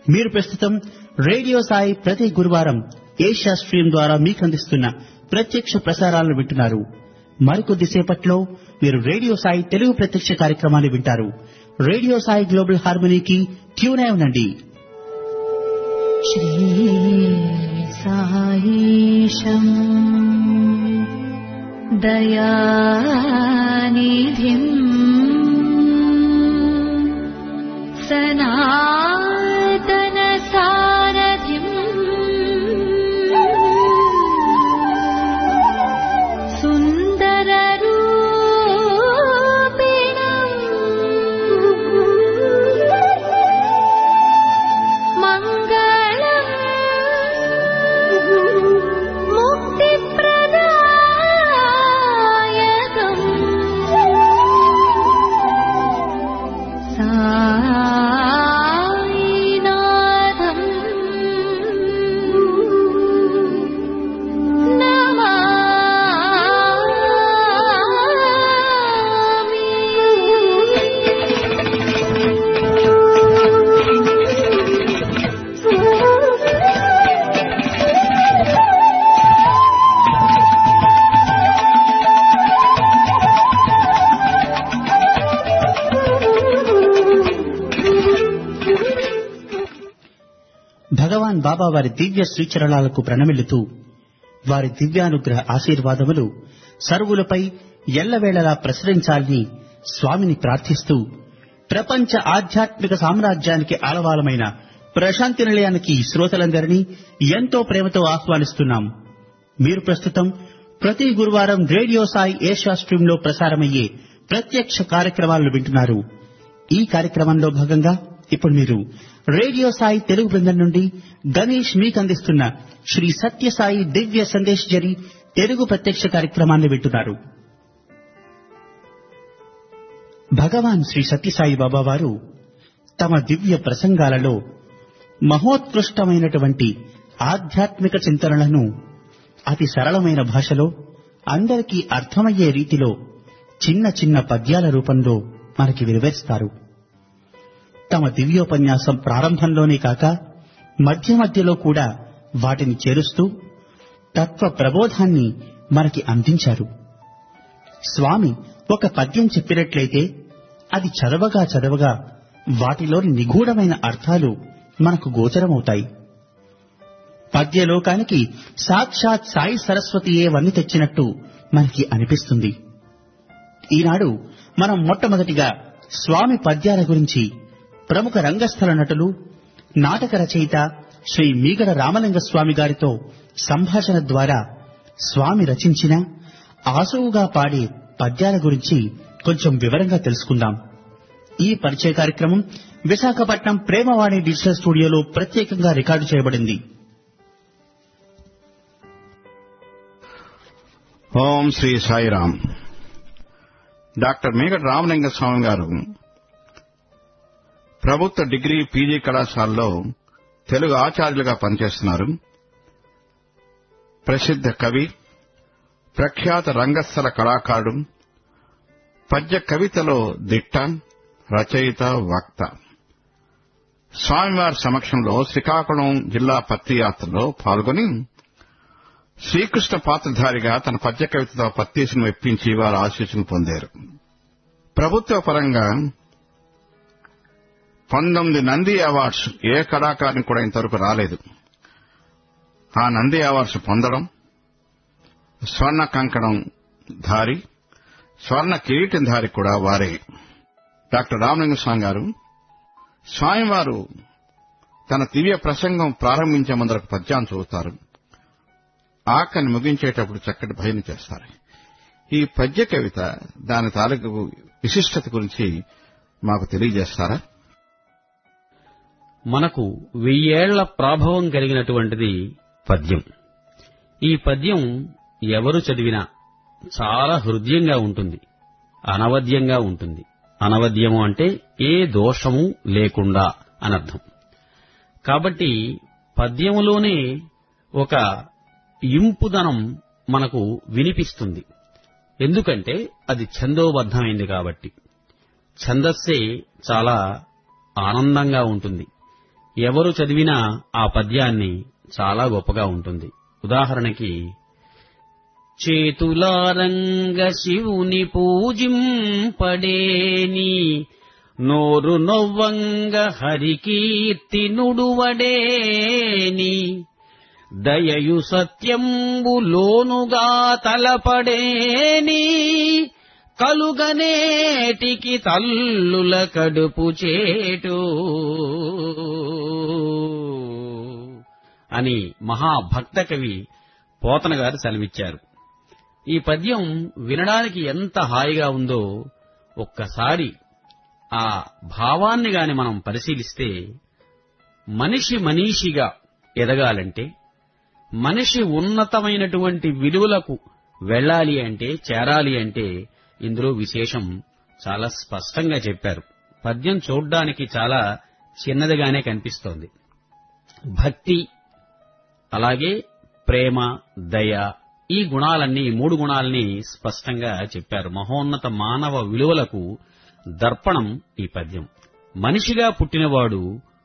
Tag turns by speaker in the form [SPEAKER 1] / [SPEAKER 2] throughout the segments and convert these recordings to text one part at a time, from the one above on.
[SPEAKER 1] మీరు ప్రస్తుతం రేడియో సాయి ప్రతి గురువారం ఏషియా స్ట్రీమ్ ద్వారా మీకు అందిస్తున్న ప్రత్యక్ష ప్రసారాలను వింటున్నారు మరికొద్ది సేపట్లో మీరు రేడియో సాయి తెలుగు ప్రత్యక్ష కార్యక్రమాన్ని వింటారు రేడియో సాయి గ్లోబల్ హార్మనీకి ట్యూన్ అయి ఉండండి
[SPEAKER 2] श्रीसायीशम् दयानिधिम् सनातनसारथिम् सुन्दररूपिणम् मङ्गलम् मुक्तिप्रदायकम् सायिनाथम्
[SPEAKER 1] భగవాన్ బాబా వారి దివ్య శ్రీచరణాలకు ప్రణమిల్లుతూ వారి దివ్యానుగ్రహ ఆశీర్వాదములు సర్వులపై ఎల్లవేళలా ప్రసరించాలని స్వామిని ప్రార్థిస్తూ ప్రపంచ ఆధ్యాత్మిక సామ్రాజ్యానికి ఆలవాలమైన ప్రశాంతి నిలయానికి శ్రోతలందరినీ ఎంతో ప్రేమతో ఆహ్వానిస్తున్నాం మీరు ప్రస్తుతం ప్రతి గురువారం రేడియో సాయి ఏషియా స్ట్రీమ్ లో ప్రసారమయ్యే ప్రత్యక్ష కార్యక్రమాలను వింటున్నారు ఈ కార్యక్రమంలో భాగంగా ఇప్పుడు మీరు రేడియో సాయి తెలుగు బృందం నుండి గణేష్ మీకు అందిస్తున్న శ్రీ సత్యసాయి దివ్య సందేశ్ జరి తెలుగు ప్రత్యక్ష కార్యక్రమాన్ని వింటున్నారు భగవాన్ శ్రీ సత్యసాయి బాబా వారు తమ దివ్య ప్రసంగాలలో మహోత్కృష్టమైనటువంటి ఆధ్యాత్మిక చింతనలను అతి సరళమైన భాషలో అందరికీ అర్థమయ్యే రీతిలో చిన్న చిన్న పద్యాల రూపంలో మనకి వివరిస్తారు తమ దివ్యోపన్యాసం ప్రారంభంలోనే కాక మధ్య మధ్యలో కూడా వాటిని చేరుస్తూ తత్వ ప్రబోధాన్ని మనకి అందించారు స్వామి ఒక పద్యం చెప్పినట్లయితే అది చదవగా చదవగా వాటిలోని నిగూఢమైన అర్థాలు మనకు గోచరమవుతాయి పద్యలోకానికి సాక్షాత్ సాయి సరస్వతియే వన్ని తెచ్చినట్టు మనకి అనిపిస్తుంది ఈనాడు మనం మొట్టమొదటిగా స్వామి పద్యాల గురించి ప్రముఖ రంగస్థల నటులు నాటక రచయిత శ్రీ మీగడ రామలింగ స్వామి గారితో సంభాషణ ద్వారా స్వామి రచించిన ఆసువుగా పాడే పద్యాల గురించి కొంచెం వివరంగా తెలుసుకుందాం ఈ పరిచయ కార్యక్రమం విశాఖపట్నం ప్రేమవాణి డిజిటల్ స్టూడియోలో ప్రత్యేకంగా రికార్డు చేయబడింది
[SPEAKER 3] ఓం శ్రీ సాయిరామ్ డాక్టర్ మేగడ రామలింగ స్వామి గారు ప్రభుత్వ డిగ్రీ పీజీ కళాశాలలో తెలుగు ఆచార్యులుగా పనిచేస్తున్నారు ప్రసిద్ధ కవి ప్రఖ్యాత రంగస్థల కళాకారుడు పద్య కవితలో దిట్ట రచయిత వక్త స్వామివారి సమక్షంలో శ్రీకాకుళం జిల్లా పత్తి యాత్రలో పాల్గొని శ్రీకృష్ణ పాత్రధారిగా తన పద్య కవితతో పత్తీసును మెప్పించి వారు ఆశీస్సులు పొందారు ప్రభుత్వ పరంగా పంతొమ్మిది నంది అవార్డ్స్ ఏ కళాకారుని కూడా ఇంతవరకు రాలేదు ఆ నంది అవార్డ్స్ పొందడం స్వర్ణ కంకణం ధారి స్వర్ణ కిరీటం ధారి కూడా వారే డాక్టర్ రామలింగ స్వామి గారు స్వామివారు తన దివ్య ప్రసంగం ప్రారంభించే ముందర ఒక పద్యాన్ని చూస్తారు ఆకని ముగించేటప్పుడు చక్కటి భజన చేస్తారు ఈ పద్య కవిత దాని తాలూకు విశిష్టత గురించి మాకు తెలియజేస్తారా
[SPEAKER 4] మనకు వెయ్యేళ్ల ప్రాభవం కలిగినటువంటిది పద్యం ఈ పద్యం ఎవరు చదివినా చాలా హృదయంగా ఉంటుంది అనవద్యంగా ఉంటుంది అనవద్యము అంటే ఏ దోషము లేకుండా అనర్థం కాబట్టి పద్యములోనే ఒక ఇంపుదనం మనకు వినిపిస్తుంది ఎందుకంటే అది ఛందోబద్ధమైంది కాబట్టి ఛందస్సే చాలా ఆనందంగా ఉంటుంది ఎవరు చదివినా ఆ పద్యాన్ని చాలా గొప్పగా ఉంటుంది ఉదాహరణకి చేతులారంగ శివుని పూజింపడేని నోరు నొవ్వంగ హరికీర్తి నుడువడేని దయయు సత్యంబు లోనుగా తలపడేని కలుగనేటికి తల్లుల కడుపు చేటు అని మహాభక్త కవి పోతన గారు సెలవిచ్చారు ఈ పద్యం వినడానికి ఎంత హాయిగా ఉందో ఒక్కసారి ఆ భావాన్ని గాని మనం పరిశీలిస్తే మనిషి మనీషిగా ఎదగాలంటే మనిషి ఉన్నతమైనటువంటి విలువలకు వెళ్ళాలి అంటే చేరాలి అంటే ఇందులో విశేషం చాలా స్పష్టంగా చెప్పారు పద్యం చూడ్డానికి చాలా చిన్నదిగానే కనిపిస్తోంది భక్తి అలాగే ప్రేమ దయ ఈ గుణాలన్నీ ఈ మూడు గుణాలని స్పష్టంగా చెప్పారు మహోన్నత మానవ విలువలకు దర్పణం ఈ పద్యం మనిషిగా పుట్టినవాడు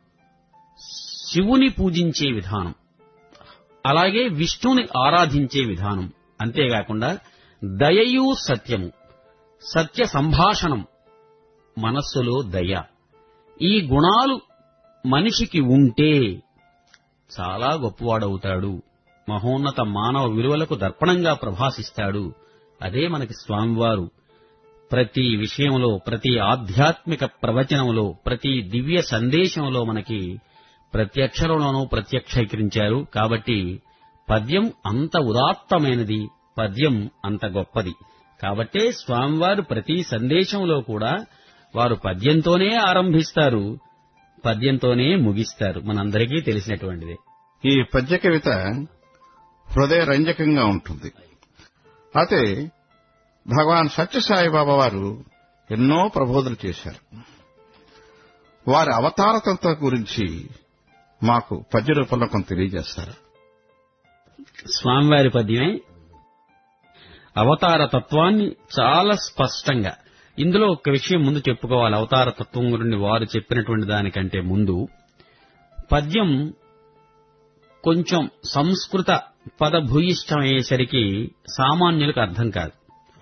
[SPEAKER 4] శివుని పూజించే విధానం అలాగే విష్ణుని ఆరాధించే విధానం అంతేకాకుండా దయయు సత్యము సత్య సంభాషణం మనస్సులో దయ ఈ గుణాలు మనిషికి ఉంటే చాలా గొప్పవాడవుతాడు మహోన్నత మానవ విలువలకు దర్పణంగా ప్రభాసిస్తాడు అదే మనకి స్వామివారు ప్రతి విషయంలో ప్రతి ఆధ్యాత్మిక ప్రవచనంలో ప్రతి దివ్య సందేశంలో మనకి ప్రతి అక్షరంలోనూ ప్రత్యక్షీకరించారు కాబట్టి పద్యం అంత ఉదాత్తమైనది పద్యం అంత గొప్పది కాబట్టే స్వామివారు ప్రతి సందేశంలో కూడా వారు పద్యంతోనే ఆరంభిస్తారు పద్యంతోనే ముగిస్తారు మనందరికీ తెలిసినటువంటిదే
[SPEAKER 3] ఈ పద్య కవిత హృదయ రంజకంగా ఉంటుంది అయితే భగవాన్ సత్యసాయి బాబా వారు ఎన్నో ప్రబోధనలు చేశారు వారి అవతార తంత్ర గురించి మాకు పద్య రూపంలో కొంత తెలియజేస్తారు
[SPEAKER 4] స్వామివారి పద్యమే అవతార తత్వాన్ని చాలా స్పష్టంగా ఇందులో ఒక విషయం ముందు చెప్పుకోవాలి అవతార తత్వం గురించి వారు చెప్పినటువంటి దానికంటే ముందు పద్యం కొంచెం సంస్కృత పదభూయిష్టం అయ్యేసరికి సామాన్యులకు అర్థం కాదు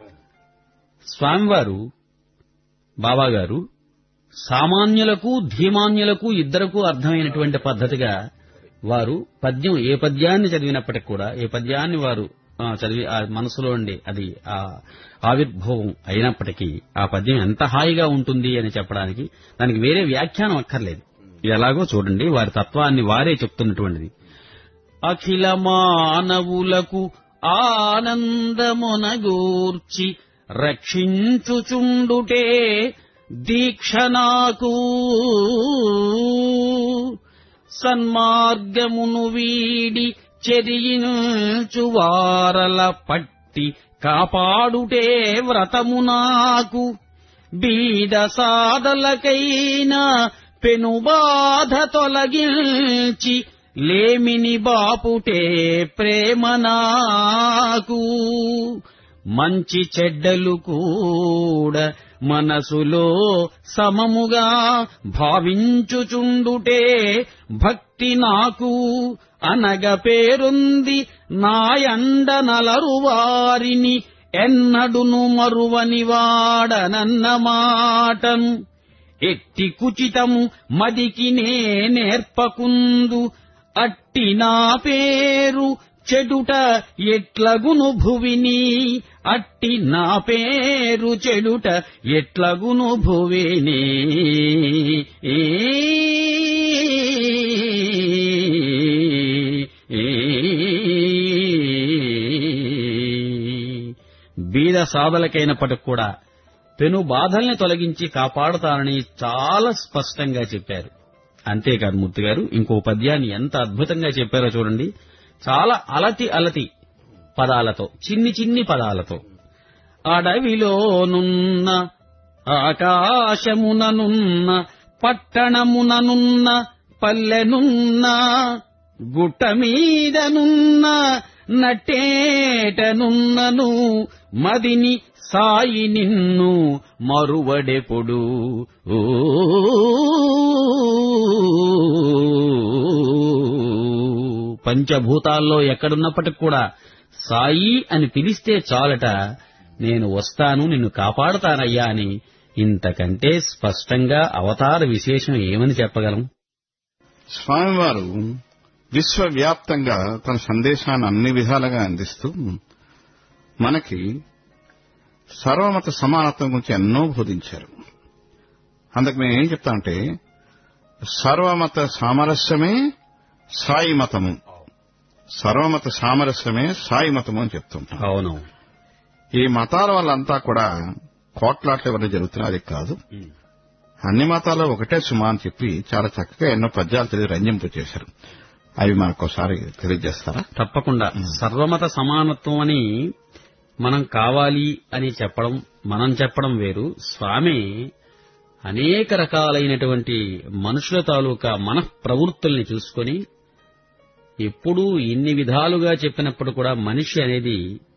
[SPEAKER 4] స్వామివారు బాబాగారు సామాన్యులకు ధీమాన్యులకు ఇద్దరకు అర్థమైనటువంటి పద్ధతిగా వారు పద్యం ఏ పద్యాన్ని చదివినప్పటికి కూడా ఏ పద్యాన్ని వారు ఆ, చదివి ఆ మనసులో ఉండి అది ఆ ఆవిర్భావం అయినప్పటికీ ఆ పద్యం ఎంత హాయిగా ఉంటుంది అని చెప్పడానికి దానికి వేరే వ్యాఖ్యానం అక్కర్లేదు ఇది ఎలాగో చూడండి వారి తత్వాన్ని వారే చెప్తున్నటువంటిది అఖిల మానవులకు ఆనందమునగూర్చి రక్షించుచుండుటే దీక్ష నాకు సన్మార్గమును వీడి చెరియించు వారల పట్టి కాపాడుటే వ్రతము నాకు బీద సాదలకైనా పెనుబాధ తొలగించి లేమిని బాపుటే ప్రేమ నాకు మంచి చెడ్డలు కూడా మనసులో సమముగా భావించుచుండుటే భక్తి నాకు అనగ పేరుంది నాయండ నలరు వారిని ఎన్నడును మరువని వాడనన్న మాటను ఎట్టి కుచితము మదికి నే నేర్పకుందు అట్టి నా పేరు చెడుట ఎట్లగును భువిని అట్టి నా పేరు చెడుట ఎట్లగును భువిని బీద సాధలకైనప్పటికి కూడా పెను బాధల్ని తొలగించి కాపాడుతానని చాలా స్పష్టంగా చెప్పారు అంతేకాదు మూర్తి గారు ఇంకో పద్యాన్ని ఎంత అద్భుతంగా చెప్పారో చూడండి చాలా అలతి అలతి పదాలతో చిన్ని చిన్ని పదాలతో అడవిలోనున్న ఆకాశముననున్న పట్టణముననున్న పల్లెనున్న గుట్ట మీదనున్న నట్టేటనున్నను మదిని సాయి నిన్ను మరువడెప్పుడు ఓ పంచభూతాల్లో ఎక్కడున్నప్పటికి కూడా సాయి అని పిలిస్తే చాలట నేను వస్తాను నిన్ను కాపాడతానయ్యా అని ఇంతకంటే స్పష్టంగా అవతార విశేషం ఏమని చెప్పగలం
[SPEAKER 3] స్వామివారు విశ్వవ్యాప్తంగా తన సందేశాన్ని అన్ని విధాలుగా అందిస్తూ మనకి సర్వమత సమానత్వం గురించి ఎన్నో బోధించారు అందుకు మేము ఏం చెప్తామంటే సర్వమత సామరస్యమే సాయి మతము సర్వమత సామరస్యమే సాయి మతము అని చెప్తుంటాం
[SPEAKER 4] అవును
[SPEAKER 3] ఈ మతాల వల్లంతా కూడా కోట్లాట్ల వల్ల జరుగుతున్నది అది కాదు అన్ని మతాలు ఒకటే సుమా అని చెప్పి చాలా చక్కగా ఎన్నో పద్యాలు తెలియ రంజింపు చేశారు అవి మనకు ఒకసారి తెలియజేస్తారా
[SPEAKER 4] తప్పకుండా సర్వమత సమానత్వం అని మనం కావాలి అని చెప్పడం మనం చెప్పడం వేరు స్వామి అనేక రకాలైనటువంటి మనుషుల తాలూకా మన ప్రవృత్తుల్ని చూసుకొని ఎప్పుడూ ఇన్ని విధాలుగా చెప్పినప్పుడు కూడా మనిషి అనేది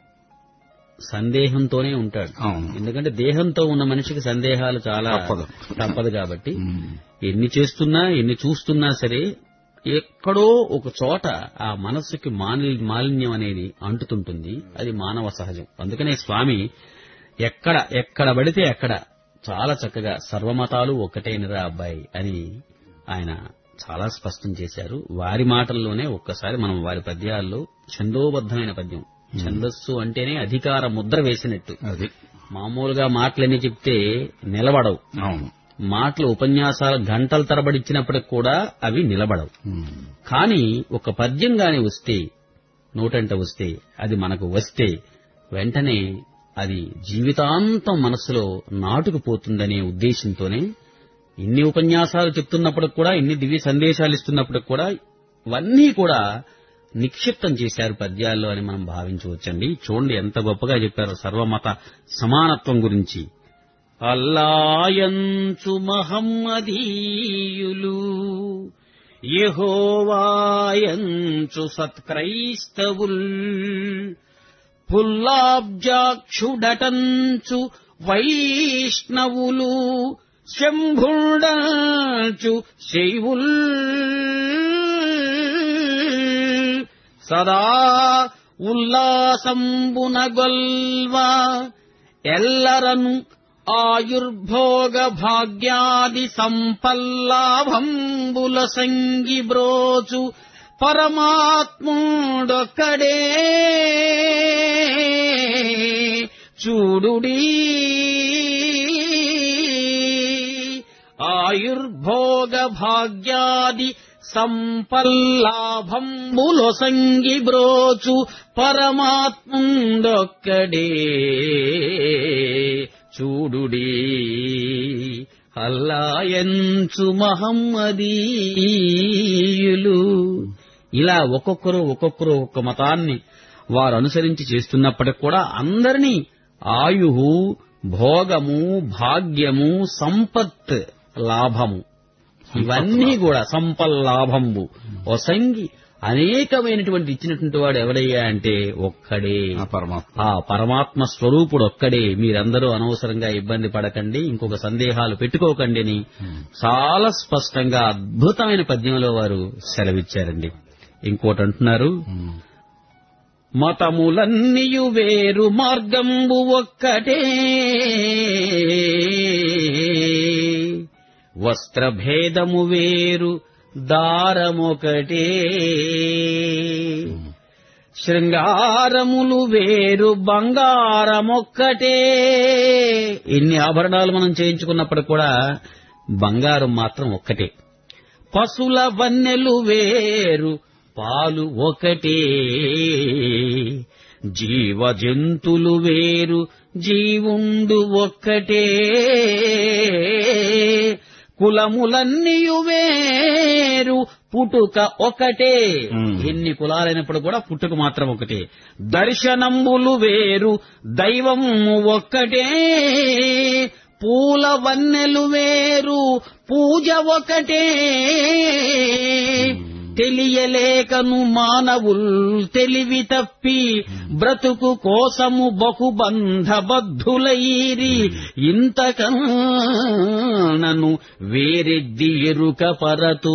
[SPEAKER 4] సందేహంతోనే ఉంటాడు
[SPEAKER 3] అవును.
[SPEAKER 4] ఎందుకంటే దేహంతో ఉన్న మనిషికి సందేహాలు చాలా
[SPEAKER 3] తప్పదు.
[SPEAKER 4] తప్పదు కాబట్టి
[SPEAKER 3] ఉమ్.
[SPEAKER 4] ఎన్ని చేస్తున్నా ఎన్ని చూస్తున్నా సరే ఎక్కడో ఒక చోట ఆ మనస్సుకి మాలి- మాలిన్యం అనేది అంటుతుంటుంది అది మానవ సహజం అందుకనే స్వామి ఎక్కడ ఎక్కడ పడితే అక్కడ చాలా చక్కగా సర్వమతాలు ఒక్కటేనరా అబ్బాయి అని ఆయన చాలా స్పష్టం చేశారు వారి మాటల్లోనే ఒక్కసారి మనం వారి పద్యాల్లో ఛందోబద్ధమైన పద్యం ఛందస్సు అంటేనే అధికార ముద్ర వేసినట్టు
[SPEAKER 3] అది
[SPEAKER 4] మామూలుగా మాటలన్నీ చెప్తే నిలబడవు
[SPEAKER 3] అవును
[SPEAKER 4] మాటలు ఉపన్యాసాలు గంటల తరబడి ఇచ్చినప్పటికి కూడా అవి నిలబడవు
[SPEAKER 3] ఉమ్.
[SPEAKER 4] కానీ ఒక పద్యం గాని వస్తే నోటంట వస్తే అది మనకు వస్తే వెంటనే అది జీవితాంతం మనసులో నాటుకుపోతుందనే ఉద్దేశంతోనే ఇన్ని ఉపన్యాసాలు చెప్తున్నప్పటికి కూడా ఇన్ని దివ్య సందేశాలు ఇస్తున్నప్పటికి కూడా ఇవన్నీ కూడా నిక్షిప్తం చేశారు పద్యాల్లో అని మనం భావించవచ్చండి చూడండి ఎంత గొప్పగా చెప్పారు సర్వమత సమానత్వం గురించి అల్లాయంచు మహమ్మదీయులు యెహోవాయంచు సత్క్రైస్తవుల్ పుల్లాబ్జాక్షుడటంచు వైష్ణవులు శంభుడంచు శైవుల్ సదా ఉల్లాసంబునగొల్వ ఎల్లరను ఆయుర్భోగ భాగ్యాది సంపల్లాభంబుల సంగి బ్రోచు పరమాత్ముడొక్కడే చూడుడీ ఆయుర్భోగ భాగ్యాది సంపల్లాభంబుల సంగి బ్రోచు పరమాత్ముండొక్కడే చూడుడి అల్లాయంచు మహమ్మదీయులు ఇలా ఒక్కొక్కరు ఒక్కొక్కరు ఒక్కొక్క మతాన్ని వారు అనుసరించి చేస్తున్నప్పటికి కూడా అందరినీ ఆయుహు భోగము భాగ్యము సంపత్ లాభము ఇవన్నీ కూడా సంపల్లాభంబు ఒసంగి అనేకమైనటువంటి ఇచ్చినటువంటి వాడు ఎవరయ్యా అంటే ఒక్కడే
[SPEAKER 3] ఆ పరమాత్మ
[SPEAKER 4] ఆ పరమాత్మ స్వరూపుడు ఒక్కడే మీరందరూ అనవసరంగా ఇబ్బంది పడకండి ఇంకొక సందేహాలు పెట్టుకోకండి అని చాలా స్పష్టంగా అద్భుతమైన పద్యంలో వారు సెలవిచ్చారండి ఇంకోటి అంటున్నారు
[SPEAKER 3] ఉమ్.
[SPEAKER 4] మతములన్నీయు వేరు మార్గంబు ఒక్కటే వస్త్రభేదము వేరు దారమొకటే శృంగారములు వేరు బంగారమొక్కటే ఇన్ని ఆభరణాలు మనం చేయించుకున్నప్పుడు కూడా బంగారం మాత్రం ఒక్కటే పశుల వన్నెలు వేరు పాలు ఒకటే జీవ జంతులు వేరు జీవుండు ఒక్కటే కులములన్నీయు వేరు పుట్టుక ఒకటే
[SPEAKER 3] మ్మ్.
[SPEAKER 4] ఎన్ని కులాలైనప్పుడు కూడా పుట్టుక మాత్రం ఒకటే దర్శనంబులు వేరు దైవము ఒక్కటే పూల వన్నెలు వేరు పూజ ఒకటే తెలియలేకను మానవుల్ తెలివి తప్పి బ్రతుకు కోసము బహుబంధబద్ధులైరి ఇంతకన్నను వేరెద్ది ఎరుక పరతూ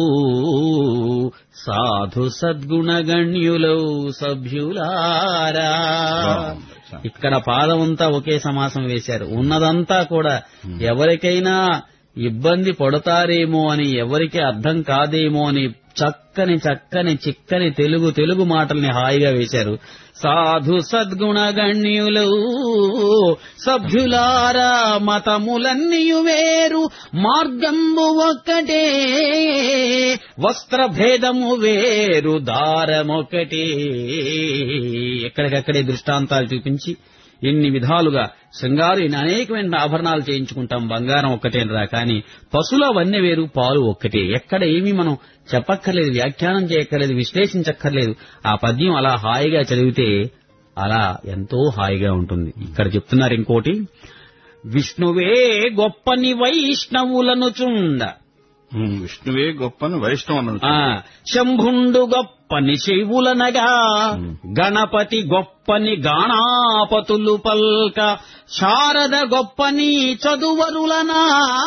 [SPEAKER 4] సాధు సద్గుణగణ్యులౌ సభ్యులారా ఇక్కడ పాదమంతా ఒకే సమాసం వేశారు ఉన్నదంతా కూడా ఎవరికైనా ఇబ్బంది పడతారేమో అని ఎవరికి అర్థం కాదేమో అని చక్కని చక్కని చిక్కని తెలుగు తెలుగు మాటల్ని హాయిగా వేశారు సాధు సద్గుణగణ్యులు సభ్యులారా మతములన్నీయు వేరు మార్గంబు ఒక్కటే వస్త్రభేదము వేరు దారమొకటే ఎక్కడికక్కడే దృష్టాంతాలు చూపించి ఎన్ని విధాలుగా శృంగారు ఎన్ని అనేకమైన ఆభరణాలు చేయించుకుంటాం బంగారం ఒక్కటేనరా కానీ పశుల వన్నె వేరు పాలు ఒక్కటే ఎక్కడ ఏమీ మనం చెప్పక్కర్లేదు వ్యాఖ్యానం చేయక్కర్లేదు విశ్లేషించక్కర్లేదు ఆ పద్యం అలా హాయిగా చదివితే అలా ఎంతో హాయిగా ఉంటుంది ఇక్కడ చెప్తున్నారు ఇంకోటి విష్ణువే గొప్పని వైష్ణవులను చుండ
[SPEAKER 3] ఉమ్, విష్ణువే గొప్పని వైష్ణవం
[SPEAKER 4] ఆ శంభుండు గొప్పని శివులనగా గణపతి గొప్పని గాణాపతులు పల్క శారద గొప్పని చదువరులనా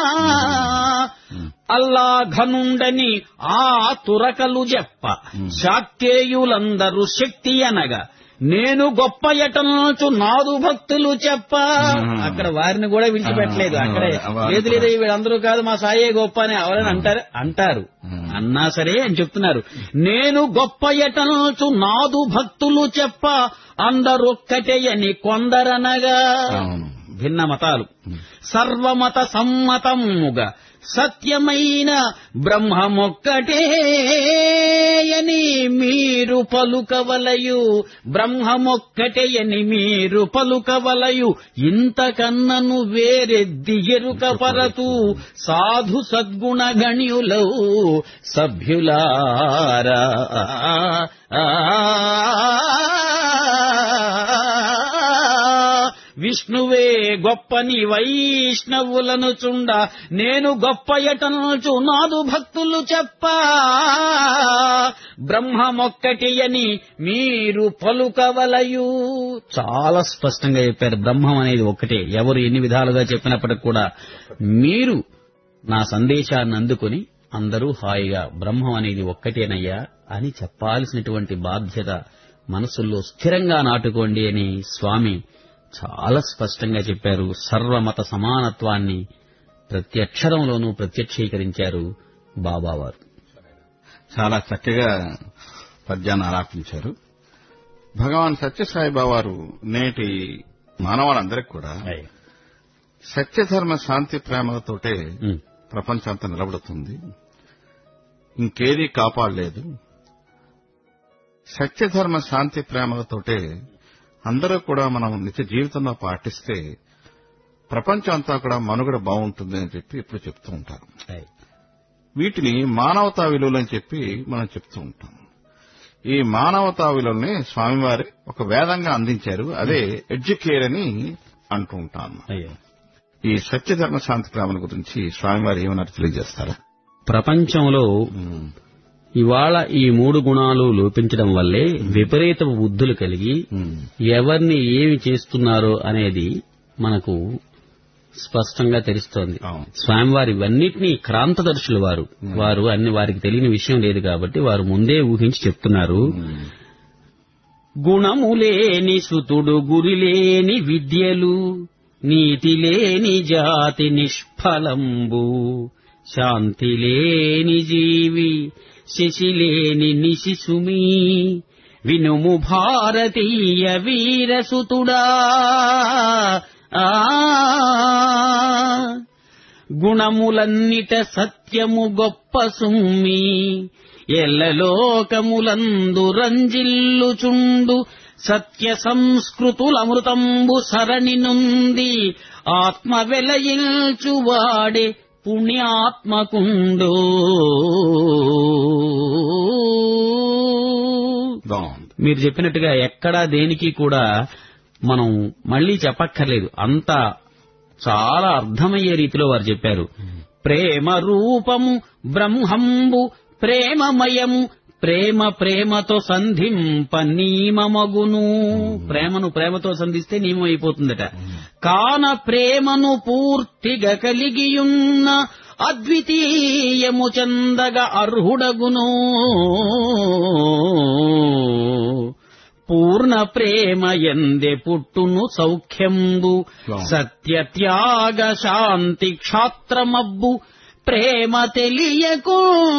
[SPEAKER 4] అల్లా ఘనుండని ఆ తురకలు చెప్ప శాక్తేయులందరూ శక్తి అనగా నేను గొప్ప ఎటనొచ్చు నాదు భక్తులు చెప్ప అక్కడ వారిని కూడా విడిచిపెట్టలేదు అక్కడే లేదు లేదు వీళ్ళందరూ కాదు మా సాయే గొప్ప అని ఎవరైనా అంటారు అంటారు అన్నా సరే అని చెప్తున్నారు నేను గొప్ప ఎటనొచ్చు నాదు భక్తులు చెప్ప అందరొక్కటే అని కొందరనగా
[SPEAKER 3] అవును.
[SPEAKER 4] భిన్న మతాలు సర్వమత సమ్మతముగా సత్యమైన బ్రహ్మమొక్కటే అని మీరు పలుకవలయు బ్రహ్మమొక్కటే అని మీరు పలుకవలయు ఇంతకన్నను వేరెద్ది ఎరుక పరతు సాధు సద్గుణ గణ్యులౌ సభ్యులారా విష్ణువే గొప్పని వైష్ణవులను చుండ నేను గొప్ప ఎటనుచు నాదు భక్తులు చెప్ప బ్రహ్మమొక్కటి అని మీరు పలుకవలయు చాలా స్పష్టంగా చెప్పారు బ్రహ్మం అనేది ఒక్కటే ఎవరు ఎన్ని విధాలుగా చెప్పినప్పటికి కూడా మీరు నా సందేశాన్ని అందుకుని అందరూ హాయిగా బ్రహ్మం అనేది ఒక్కటేనయ్యా అని చెప్పాల్సినటువంటి బాధ్యత మనసుల్లో స్థిరంగా నాటుకోండి అని స్వామి చాలా స్పష్టంగా చెప్పారు సర్వమత సమానత్వాన్ని ప్రతి అక్షరంలోనూ ప్రత్యక్షీకరించారు బాబావారు
[SPEAKER 3] చాలా చక్కగా పద్యాన్ని ఆలాపించారు భగవాన్ సత్యసాయిబాబా వారు నేటి మానవాళ్ళందరికీ కూడా సత్యధర్మ శాంతి ప్రేమలతోటే
[SPEAKER 4] ఉమ్,
[SPEAKER 3] ప్రపంచం అంతా నిలబడుతుంది ఇంకేదీ కాపాడలేదు సత్యధర్మ శాంతి ప్రేమలతోటే అందరూ కూడా మనం నిత్య జీవితంలో పాటిస్తే ప్రపంచం అంతా కూడా మనుగడ బాగుంటుంది అని చెప్పి ఎప్పుడు చెప్తూ ఉంటారు
[SPEAKER 4] అయ్.
[SPEAKER 3] వీటిని మానవతా విలువలు అని చెప్పి మనం చెప్తూ ఉంటాం ఈ మానవతా విలువల్ని స్వామివారి ఒక వేదంగా అందించారు అదే ఎడ్యుకేర్ అని అంటూ ఉంటాను
[SPEAKER 4] అయ్యో
[SPEAKER 3] ఈ సత్యధర్మ శాంతి ప్రేమల గురించి స్వామివారు ఏమన్నారు తెలియజేస్తారా
[SPEAKER 4] ప్రపంచంలో ఇవాళ ఈ మూడు గుణాలు లోపించడం వల్లే విపరీత బుద్ధులు కలిగి ఎవరిని ఏమి చేస్తున్నారో అనేది మనకు స్పష్టంగా తెలుస్తోంది
[SPEAKER 3] అవును.
[SPEAKER 4] స్వామివారి ఇవన్నిటినీ క్రాంతదర్శులు వారు వారు అన్ని వారికి తెలియని విషయం లేదు కాబట్టి వారు ముందే ఊహించి చెప్తున్నారు గుణములేని సుతుడు గురిలేని విద్యలు నీతి లేని జాతి నిష్ఫలంబు శాంతి లేని జీవి శశిలేని నిశిసుమి వినుము భారతీయ వీరసుతుడా ఆ గుణములన్నిట సత్యము గొప్ప సుమ్మి ఎల్లలోకములందు రంజిల్లుచుండు సత్య సంస్కృతులమృతంబు సరణి నుండి ఆత్మ వెలయిల్చువాడే పుణ్యాత్మకుండు
[SPEAKER 3] బాగుంది
[SPEAKER 4] మీరు చెప్పినట్టుగా ఎక్కడా దేనికి కూడా మనం మళ్ళీ చెప్పక్కర్లేదు అంత చాలా అర్థమయ్యే రీతిలో వారు చెప్పారు ప్రేమ రూపము బ్రహ్మంబు ప్రేమమయము ప్రేమ ప్రేమతో సంధింప నియమమగును ప్రేమను ప్రేమతో సంధిస్తే నియమం అయిపోతుందట కాన ప్రేమను పూర్తిగా కలిగియున్న అద్వితీయము చందగ అర్హుడగును పూర్ణ ప్రేమ ఎందె పుట్టును సౌఖ్యంబు సత్య త్యాగ శాంతి క్షాత్రమబ్బు ప్రేమ తెలియకు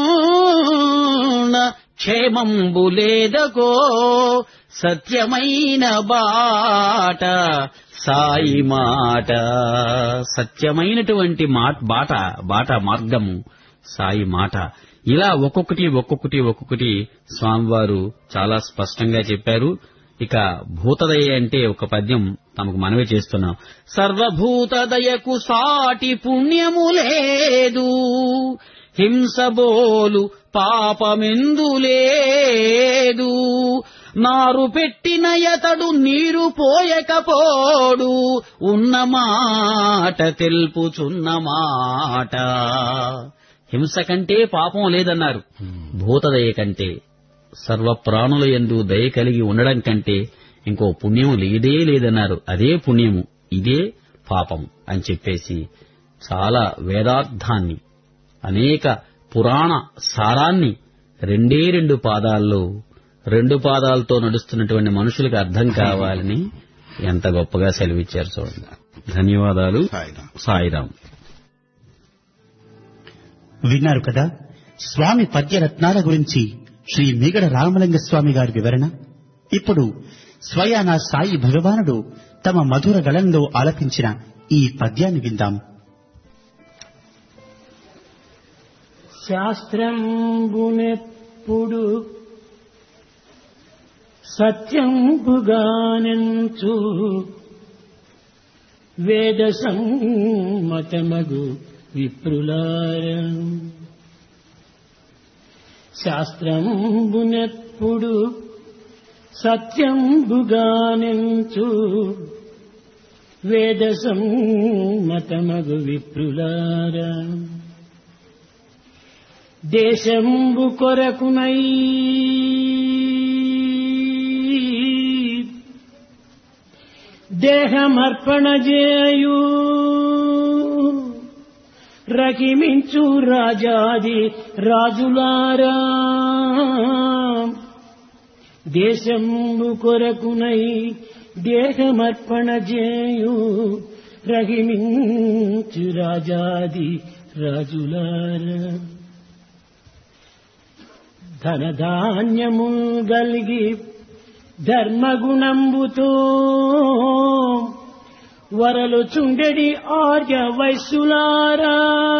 [SPEAKER 4] క్షేమంబు లేదకో సత్యమైన బాట సాయి మాట సత్యమైనటువంటి మాట బాట బాట మార్గము సాయి మాట ఇలా ఒక్కొక్కటి ఒక్కొక్కటి ఒక్కొక్కటి స్వామివారు చాలా స్పష్టంగా చెప్పారు ఇక భూతదయ అంటే ఒక పద్యం తమకు మనవి చేస్తున్నాం సర్వభూతదయకు సాటి పుణ్యము లేదు హింసబోలు పాపమెందు లేదు నారు పెట్టిన యతడు నీరు పోయకపోడు ఉన్న మాట తెలుపుచున్న మాట హింస కంటే పాపం లేదన్నారు భూతదయ కంటే సర్వ ప్రాణుల యందు దయ కలిగి ఉండడం కంటే ఇంకో పుణ్యం లేదే లేదన్నారు అదే పుణ్యము ఇదే పాపం అని చెప్పేసి చాలా వేదార్థాన్ని అనేక పురాణ సారాన్ని రెండే రెండు పాదాల్లో రెండు పాదాలతో నడుస్తున్నటువంటి మనుషులకు అర్థం కావాలని ఎంత గొప్పగా సెలవిచ్చారు చూడండి ధన్యవాదాలు
[SPEAKER 3] సాయిరాం.
[SPEAKER 4] సాయిరాం
[SPEAKER 1] విన్నారు కదా స్వామి పద్యరత్నాల గురించి శ్రీ మిగడ రామలింగ స్వామి గారి వివరణ ఇప్పుడు స్వయాన సాయి భగవానుడు తమ మధుర గళంలో ఆలపించిన ఈ పద్యాన్ని విందాం
[SPEAKER 5] శాస్త్రంబునెప్పుడు సత్యంబుగానెంచు వేద సమ్మతమగు విప్రులార శాస్త్రంబునెప్పుడు సత్యంబుగానెంచు వేద సమ్మతమగు విప్రులారా దేశంబు కొరకునై దేహమర్పణ చేయు రకిమించు రాజాది రాజులారా దేశంబు కొరకునై దేహమర్పణ చేయు రహిమించు రాజాది రాజులారా ధనధాన్యము గల్గి ధర్మగుణంబుతో వరలు చుండెడి ఆర్య వైశ్యులారా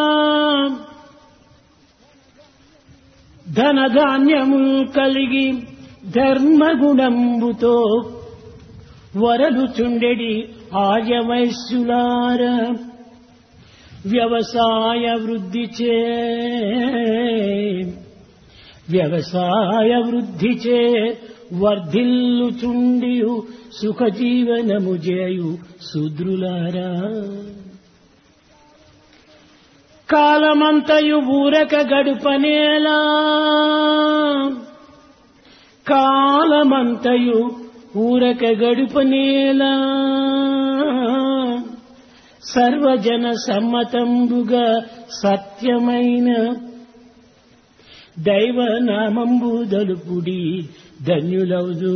[SPEAKER 5] ధనధాన్యము కలిగి ధర్మగుణంబుతో వరలు చుండెడి ఆర్య వైశ్యులారా వ్యవసాయ వృద్ధి చే వ్యవసాయ వృద్ధి చే వర్ధిల్లుచుండియు సుఖజీవనము చేయు శూద్రులారా కాలమంతయు ఊరక గడుపనేలా కాలమంతయు ఊరక గడుపనేలా సర్వజన సమ్మతంబుగా సత్యమైన దైవనామంబు దలుపుడి ధన్యులవుదు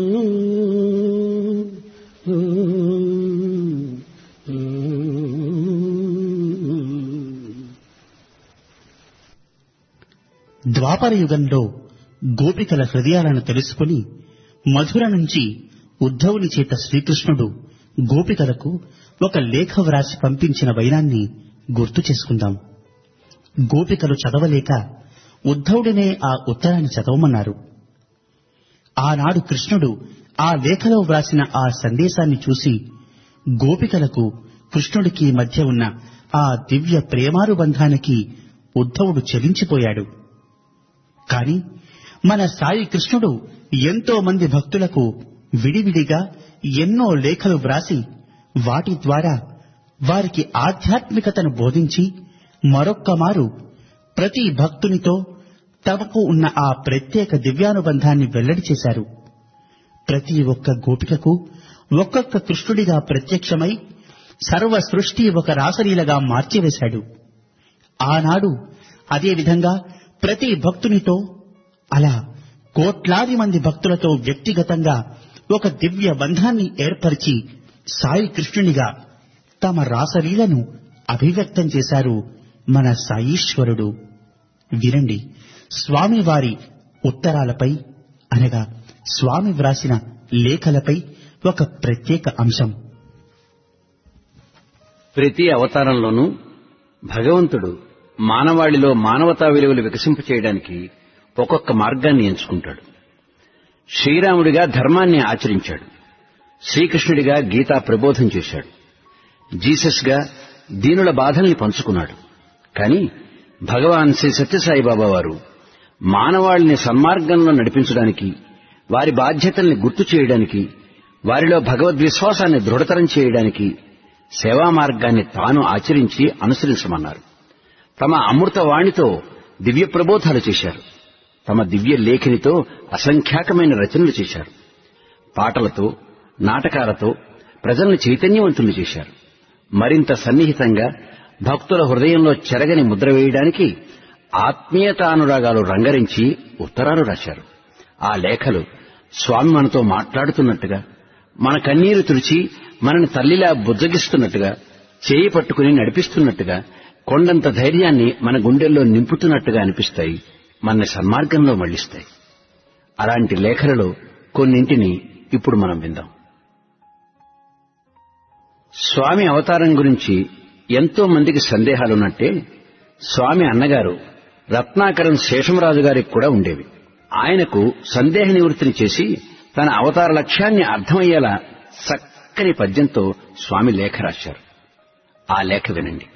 [SPEAKER 1] ద్వాపర యుగంలో గోపికల హృదయాలను తెలుసుకుని మధుర నుంచి ఉద్ధవుని చేత శ్రీకృష్ణుడు గోపికలకు ఒక లేఖ వ్రాసి పంపించిన వైనాన్ని గుర్తు చేసుకుందాం గోపికలు చదవలేక ఉద్ధవుడినే ఆ ఉత్తరాన్ని చదవమన్నారు ఆనాడు కృష్ణుడు ఆ లేఖలో వ్రాసిన ఆ సందేశాన్ని చూసి గోపికలకు కృష్ణుడికి మధ్య ఉన్న ఆ దివ్య ప్రేమానుబంధానికి ఉద్ధవుడు చెలించిపోయాడు కాని మన సాయి కృష్ణుడు ఎంతో మంది భక్తులకు విడివిడిగా ఎన్నో లేఖలు వ్రాసి వాటి ద్వారా వారికి ఆధ్యాత్మికతను బోధించి మరొక్క మారు ప్రతి భక్తునితో తమకు ఉన్న ఆ ప్రత్యేక దివ్యానుబంధాన్ని వెల్లడి చేశారు ప్రతి ఒక్క గోపికకు ఒక్కొక్క కృష్ణుడిగా ప్రత్యక్షమై సర్వ సృష్టి ఒక రాసలీలగా మార్చివేశాడు ఆనాడు అదేవిధంగా ప్రతి భక్తునితో అలా కోట్లాది మంది భక్తులతో వ్యక్తిగతంగా ఒక దివ్య బంధాన్ని ఏర్పరిచి సాయి కృష్ణునిగా తమ రాసలీలను అభివ్యక్తం చేశారు మన సాయీశ్వరుడు వినండి స్వామివారి ఉత్తరాలపై అనగా స్వామి వ్రాసిన లేఖలపై ఒక ప్రత్యేక అంశం
[SPEAKER 6] ప్రతి అవతారంలోనూ భగవంతుడు మానవాళిలో మానవతా విలువలు వికసింపచేయడానికి ఒక్కొక్క మార్గాన్ని ఎంచుకుంటాడు శ్రీరాముడిగా ధర్మాన్ని ఆచరించాడు శ్రీకృష్ణుడిగా గీతా ప్రబోధం చేశాడు జీసస్గా దీనుల బాధల్ని పంచుకున్నాడు కానీ భగవాన్ శ్రీ సత్యసాయిబాబా వారు మానవాళిని సన్మార్గంలో నడిపించడానికి వారి బాధ్యతల్ని గుర్తు చేయడానికి వారిలో భగవద్విశ్వాసాన్ని దృఢతరం చేయడానికి సేవా మార్గాన్ని తాను ఆచరించి అనుసరించమన్నారు తమ అమృత వాణితో దివ్య ప్రబోధాలు చేశారు తమ దివ్య లేఖనితో అసంఖ్యాకమైన రచనలు చేశారు పాటలతో నాటకాలతో ప్రజల్ని చైతన్యవంతులు చేశారు మరింత సన్నిహితంగా భక్తుల హృదయంలో చెరగని ముద్ర వేయడానికి ఆత్మీయతానురాగాలు రంగరించి ఉత్తరాలు రాశారు ఆ లేఖలు స్వామి మనతో మాట్లాడుతున్నట్టుగా మన కన్నీరు తుడిచి మనని తల్లిలా బుజ్జగిస్తున్నట్టుగా చేయి పట్టుకుని నడిపిస్తున్నట్టుగా కొండంత ధైర్యాన్ని మన గుండెల్లో నింపుతున్నట్టుగా అనిపిస్తాయి మన సన్మార్గంలో మళ్లిస్తాయి అలాంటి లేఖలలో కొన్నింటిని ఇప్పుడు మనం విందాం స్వామి అవతారం గురించి ఎంతో మందికి సందేహాలున్నట్టే స్వామి అన్నగారు రత్నాకరం శేషమరాజు గారికి కూడా ఉండేవి ఆయనకు సందేహ నివృత్తిని చేసి తన అవతార లక్ష్యాన్ని అర్థమయ్యేలా చక్కని పద్యంతో స్వామి లేఖ రాశారు ఆ లేఖ వినండి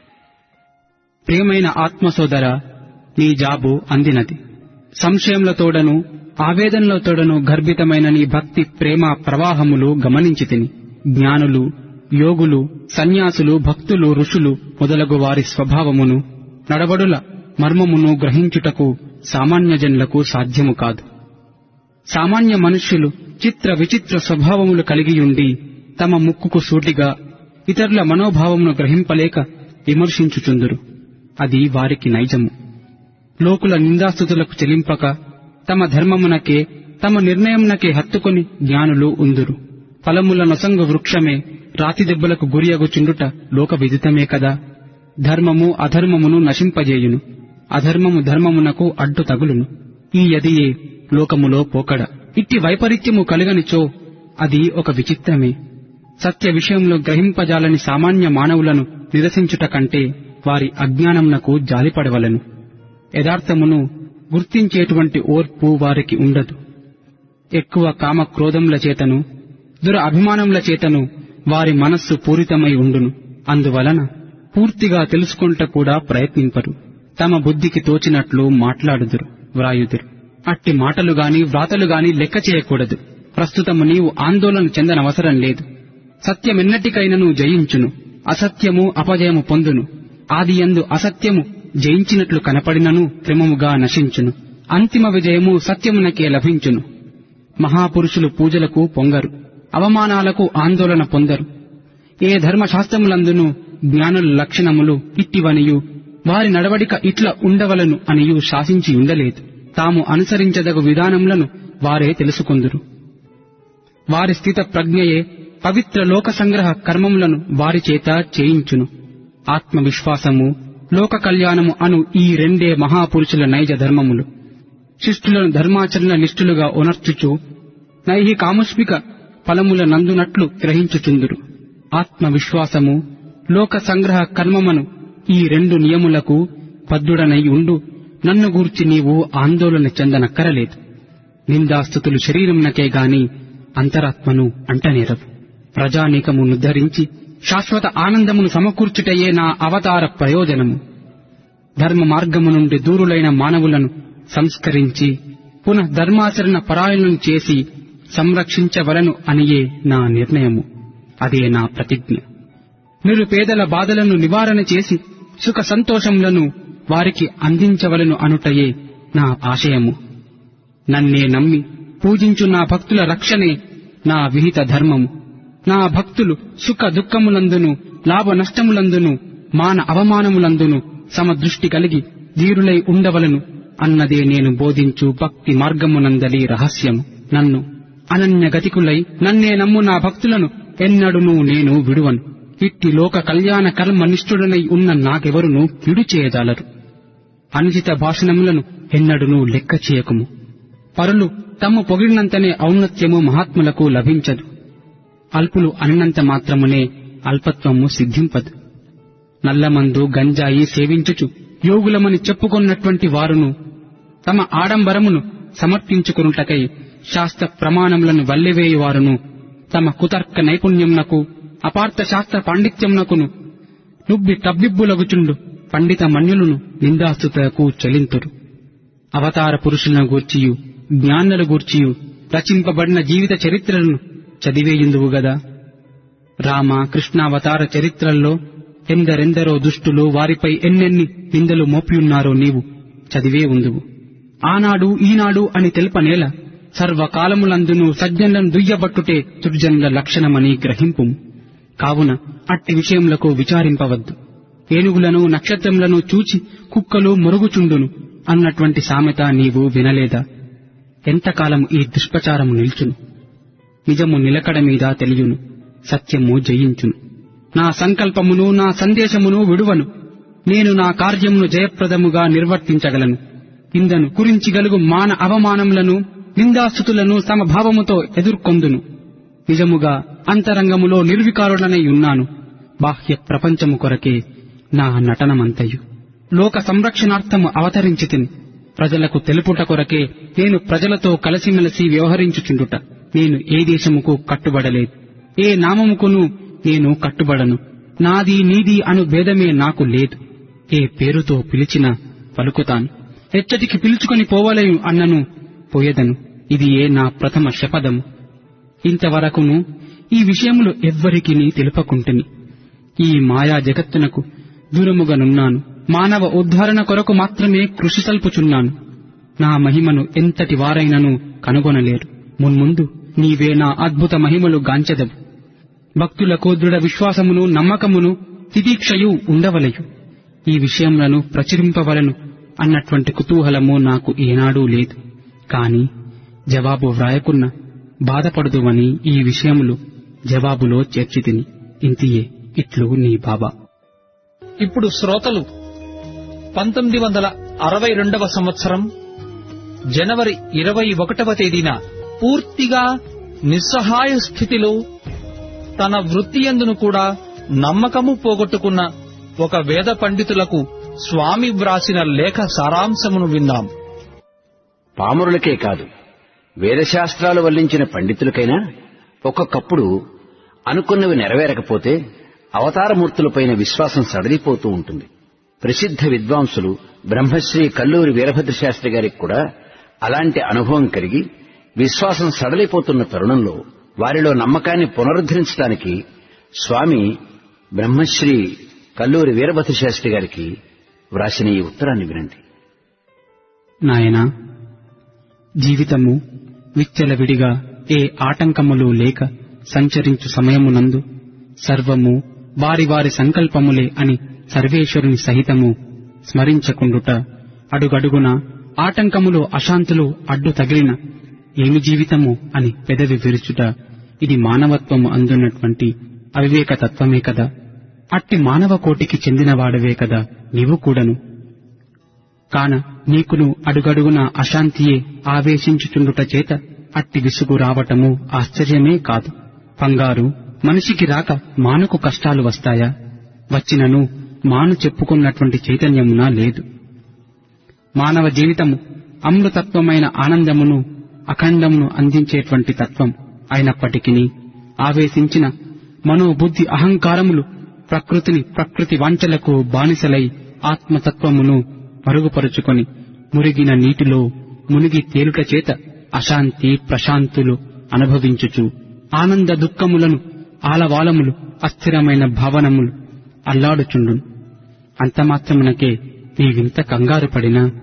[SPEAKER 7] ప్రియమైన ఆత్మసోదర నీ జాబు అందినది సంశయములతోడను ఆవేదనలతోడను గర్భితమైన నీ భక్తి ప్రేమ ప్రవాహములు గమనించి తిని జ్ఞానులు యోగులు సన్యాసులు భక్తులు ఋషులు మొదలగు వారి స్వభావమును నడవడుల మర్మమును గ్రహించుటకు సామాన్య జనులకు సాధ్యము కాదు సామాన్య మనుష్యులు చిత్ర విచిత్ర స్వభావములు కలిగియుండి తమ ముక్కుకు సూటిగా ఇతరుల మనోభావమును గ్రహింపలేక విమర్శించుచుందురు అది వారికి నైజము లోకుల నిందాస్తుతులకు చెలింపక తమ ధర్మమునకే తమ నిర్ణయమునకే హత్తుకొని జ్ఞానులు ఉందురు ఫలముల నొసంగు వృక్షమే రాతి దెబ్బలకు గురియగుచుండుట లోక విదితమే కదా ధర్మము అధర్మమును నశింపజేయును అధర్మము ధర్మమునకు అడ్డు తగులును ఈ యదియే లోకములో పోకడ ఇట్టి వైపరీత్యము కలుగనిచో అది ఒక విచిత్రమే సత్య విషయంలో గ్రహింపజాలని సామాన్య మానవులను నిరసించుట కంటే వారి అజ్ఞానమునకు జాలిపడవలను యథార్థమును గుర్తించేటువంటి ఓర్పు వారికి ఉండదు ఎక్కువ కామ క్రోధముల చేతను దుర అభిమానముల చేతను వారి మనస్సు పూరితమై ఉండును అందువలన పూర్తిగా తెలుసుకుంట కూడా ప్రయత్నింపరు తమ బుద్ధికి తోచినట్లు మాట్లాడుదురు వ్రాయుదురు అట్టి మాటలు గాని వ్రాతలు గాని లెక్క చేయకూడదు ప్రస్తుతము నీవు ఆందోళన చెందనవసరం లేదు సత్యమెన్నటికైనను జయించును అసత్యము అపజయము పొందును ఆదియందు అసత్యము జయించినట్లు కనపడినను క్రమముగా నశించును అంతిమ విజయము సత్యమునకే లభించును మహాపురుషులు పూజలకు పొంగరు అవమానాలకు ఆందోళన పొందరు ఏ ధర్మశాస్త్రములందును జ్ఞానుల లక్షణములు ఇట్టివనియు వారి నడవడిక ఇట్ల ఉండవలను అనియు శాసించి ఉండలేదు తాము అనుసరించదగు విధానములను వారే తెలుసుకొందురు వారి స్థిత ప్రజ్ఞయే పవిత్ర లోక సంగ్రహ కర్మములను వారి చేత చేయించును ఆత్మవిశ్వాసము లోక కళ్యాణము అను ఈ రెండే మహాపురుషుల నైజ ధర్మములు శిష్టులను ధర్మాచరణ నిష్ఠులుగా ఉనర్చుచు నైహికాముష్మిక ఫలముల నందునట్లు గ్రహించుచుందురు ఆత్మవిశ్వాసము లోక సంగ్రహ కర్మమను ఈ రెండు నియములకు బద్ధుడనై ఉండు నన్ను గూర్చి నీవు ఆందోళన చెందనక్కరలేదు నిందాస్థుతులు శరీరమునకే గాని అంతరాత్మను అంటనేరవు ప్రజానీకమును ధరించి శాశ్వత ఆనందమును సమకూర్చుటయే నా అవతార ప్రయోజనము ధర్మ మార్గము నుండి దూరులైన మానవులను సంస్కరించి పునః ధర్మాచరణ పరాయణను చేసి సంరక్షించవలను అనియే నా నిర్ణయము అదే నా ప్రతిజ్ఞ నిరుపేదల బాధలను నివారణ చేసి సుఖ సంతోషములను వారికి అందించవలను అనుటయే నా ఆశయము నన్నే నమ్మి పూజించు నా భక్తుల రక్షణే నా విహిత ధర్మము నా భక్తులు సుఖ దుఃఖములందును లాభ నష్టములందును మాన అవమానములందును సమదృష్టి కలిగి ధీరులై ఉండవలను అన్నదే నేను బోధించు భక్తి మార్గమునందలి రహస్యము నన్ను అనన్య గతికులై నన్నే నమ్ము నా భక్తులను ఎన్నడునూ నేను విడువను ఇట్టి లోక కళ్యాణ కర్మ నిష్ఠుడనై ఉన్న నాకెవరునూ కిడు చేయజాలరు అనుచిత భాషణములను ఎన్నడునూ లెక్క చేయకుము పరులు తమ్ము పొగిడినంతనే ఔన్నత్యము మహాత్ములకు లభించదు అల్పులు అన్నంత మాత్రమునే అల్పత్వము సిద్ధింపదు నల్లమందు గంజాయి సేవించుచు యోగులమని చెప్పుకొన్నటువంటి వారును తమ ఆడంబరమును సమర్పించుకునుటకై శాస్త్ర ప్రమాణములను వల్లెవేయువారును తమ కుతర్క నైపుణ్యమునకు అపార్థ శాస్త్ర పాండిత్యమునకును నుబ్బి తబ్బిబ్బులగుచుండు పండిత మన్యులను నిందాస్తుతకు చలింతురు అవతార పురుషులను గూర్చియు జ్ఞానుల గూర్చియు రచింపబడిన జీవిత చరిత్రలను చదివేయుందువు గదా రామ కృష్ణావతార చరిత్రల్లో ఎందరెందరో దుష్టులు వారిపై ఎన్నెన్ని నిందలు మోపియున్నారో నీవు చదివే ఉందువు ఆనాడు ఈనాడు అని తెలుపనేల సర్వకాలములందును సజ్జనులను దుయ్యబట్టుటే దుర్జనుల లక్షణమని గ్రహింపుము కావున అట్టి విషయములకు విచారింపవద్దు ఏనుగులను నక్షత్రములను చూచి కుక్కలు మొరుగుచుండును అన్నటువంటి సామెత నీవు వినలేదా ఎంతకాలం ఈ దుష్ప్రచారము నిల్చును నిజము నిలకడ మీద తెలియును సత్యము జయించును నా సంకల్పమును నా సందేశమును విడువను నేను నా కార్యమును జయప్రదముగా నిర్వర్తించగలను ఇందను గురించి గలుగు మాన అవమానములను నిందాస్థుతులను సమభావముతో ఎదుర్కొందును నిజముగా అంతరంగములో నిర్వికారుడనై ఉన్నాను బాహ్య ప్రపంచము కొరకే నా నటనమంతయు లోక సంరక్షణార్థము అవతరించితిని ప్రజలకు తెలుపుట కొరకే నేను ప్రజలతో కలిసిమెలిసి వ్యవహరించుచుండుట నేను ఏ దేశముకు కట్టుబడలేదు ఏ నామముకును నేను కట్టుబడను నాది నీది అను భేదమే నాకు లేదు ఏ పేరుతో పిలిచినా పలుకుతాను ఎచ్చటికి పిలుచుకొని పోవలేను అన్నను పోయేదను ఇది ఏ నా ప్రథమ శపథము ఇంతవరకును ఈ విషయములు ఎవ్వరికీ తెలుపకుంటుని ఈ మాయా జగత్తునకు దూరముగానున్నాను మానవ ఉద్ధారణ కొరకు మాత్రమే కృషి సల్పుచున్నాను నా మహిమను ఎంతటి వారైనను కనుగొనలేరు మున్ముందు నీవే నా అద్భుత మహిమలు గాంచెదవు భక్తులకు దృఢ విశ్వాసమును నమ్మకమును తితీక్షయు ఉండవలయు ఈ విషయములను ప్రచురింపవలను అన్నటువంటి కుతూహలము నాకు ఏనాడూ లేదు కాని జవాబు వ్రాయకున్న బాధపడుదువని ఈ విషయములు జవాబులో చేర్చితిని ఇంతియే ఇట్లు నీ బాబా
[SPEAKER 8] ఇప్పుడు శ్రోతలు పంతొమ్మిది వందల అరవై రెండవ సంవత్సరం జనవరి ఇరవై ఒకటవ తేదీన పూర్తిగా నిస్సహాయ స్థితిలో తన వృత్తియందును కూడా నమ్మకము పోగొట్టుకున్న ఒక వేద పండితులకు స్వామి వ్రాసిన లేఖ సారాంశమును విందాం
[SPEAKER 6] పామరులకే కాదు వేదశాస్త్రాలు వల్లించిన పండితులకైనా ఒక్కొక్కప్పుడు అనుకున్నవి నెరవేరకపోతే అవతారమూర్తులపైన విశ్వాసం సడలిపోతూ ఉంటుంది ప్రసిద్ధ విద్వాంసులు బ్రహ్మశ్రీ కల్లూరి వీరభద్ర శాస్త్రి గారికి కూడా అలాంటి అనుభవం కలిగి విశ్వాసం సడలిపోతున్న తరుణంలో వారిలో నమ్మకాన్ని పునరుద్ధరించడానికి స్వామి బ్రహ్మశ్రీ కల్లూరి వీరభద్ర శాస్త్రి గారికి వ్రాసిన ఈ ఉత్తరాన్ని వినండి
[SPEAKER 7] నాయనా జీవితము విచ్చలవిడిగా ఏ ఆటంకములు లేక సంచరించు సమయమునందు సర్వము వారి వారి సంకల్పములే అని సర్వేశ్వరుని సహితము స్మరించకుండుట అడుగడుగున ఆటంకములు అశాంతులు అడ్డు తగిలిన ఏమి జీవితము అని పెదవి విరుచుట ఇది మానవత్వము అందున్నటువంటి అవివేక తత్వమే కదా అట్టి మానవ కోటికి చెందినవాడవే కదా నీవు కూడను కాన నీకును అడుగడుగున అశాంతియే ఆవేశించుచుండుట చేత అట్టి విసుగు రావటము ఆశ్చర్యమే కాదు పంగారు మనిషికి రాక మానుకు కష్టాలు వస్తాయా వచ్చినను మాను చెప్పుకున్నటువంటి చైతన్యమున లేదు మానవ జీవితము అమృతత్వమైన ఆనందమును అఖండమును అందించేటువంటి తత్వం అయినప్పటికీ ఆవేశించిన మనోబుద్ధి అహంకారములు ప్రకృతిని ప్రకృతి వాంఛలకు బానిసలై ఆత్మతత్వమును మరుగుపరుచుకొని మురిగిన నీటిలో మునిగి తేలుట చేత అశాంతి ప్రశాంతులు అనుభవించుచు ఆనంద దుఃఖములను ఆలవాలములు అస్థిరమైన భావనములు అల్లాడుచుండును అంతమాత్రమునకే నీవింత కంగారు పడినా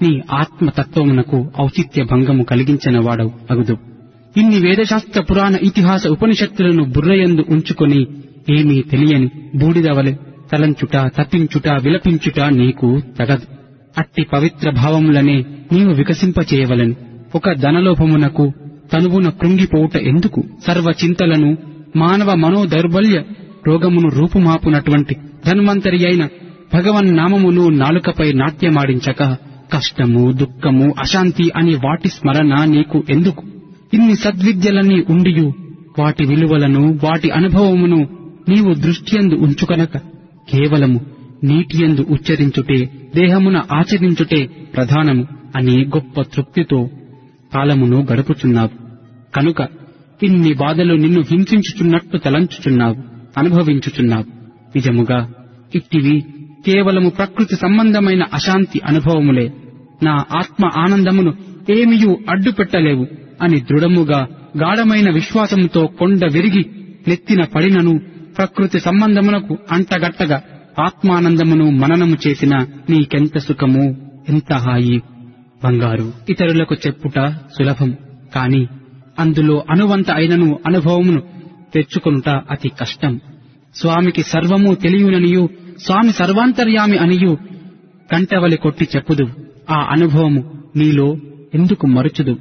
[SPEAKER 7] నీ ఆత్మతత్వమునకు ఔచిత్య భంగము కలిగించిన వాడవు అగుదు ఇన్ని వేదశాస్త్ర పురాణ ఇతిహాస ఉపనిషత్తులను బుర్రయందు ఉంచుకొని ఏమీ తెలియని బూడిదవలె తలంచుట తప్పించుట విలపించుట నీకు తగదు అట్టి పవిత్ర భావములనే నీవు వికసింపచేయవలను ఒక ధనలోభమునకు తనువున కృంగిపోవుట ఎందుకు సర్వ చింతలను మానవ మనోదౌర్బల్య రోగమును రూపుమాపునటువంటి ధన్వంతరి అయిన భగవన్ నామమును నాలుకపై నాట్యమాడించక కష్టము దుఃఖము అశాంతి అని వాటి స్మరణ నీకు ఎందుకు ఇన్ని సద్విద్యలన్నీ ఉండియు వాటి విలువలను వాటి అనుభవమును నీవు దృష్టియందు ఉంచుకనక కేవలము నీటియందు ఉచ్చరించుటే దేహమున ఆచరించుటే ప్రధానము అని గొప్ప తృప్తితో కాలమును గడుపుచున్నావు కనుక ఇన్ని బాధలు నిన్ను హింసించుచున్నట్టు తలంచుచున్నావు అనుభవించుచున్నావు నిజముగా ఇట్టివి కేవలము ప్రకృతి సంబంధమైన అశాంతి అనుభవములే నా ఆత్మ ఆనందమును ఏమియూ అడ్డుపెట్టలేవు అని దృఢముగా గాఢమైన విశ్వాసముతో కొండ విరిగి నెత్తిన పడినను ప్రకృతి సంబంధమునకు అంటగట్టగా ఆత్మానందమును మననము చేసిన నీకెంత సుఖము ఎంత హాయి బంగారు ఇతరులకు చెప్పుట సులభం కాని అందులో అనువంత అయినను అనుభవమును తెచ్చుకొనుట అతి కష్టం స్వామికి సర్వము తెలియననియు స్వామి సర్వాంతర్యామి అనియు కంటవలి కొట్టి చెప్పుదు ఆ అనుభవము నీలో ఎందుకు మరుచుదు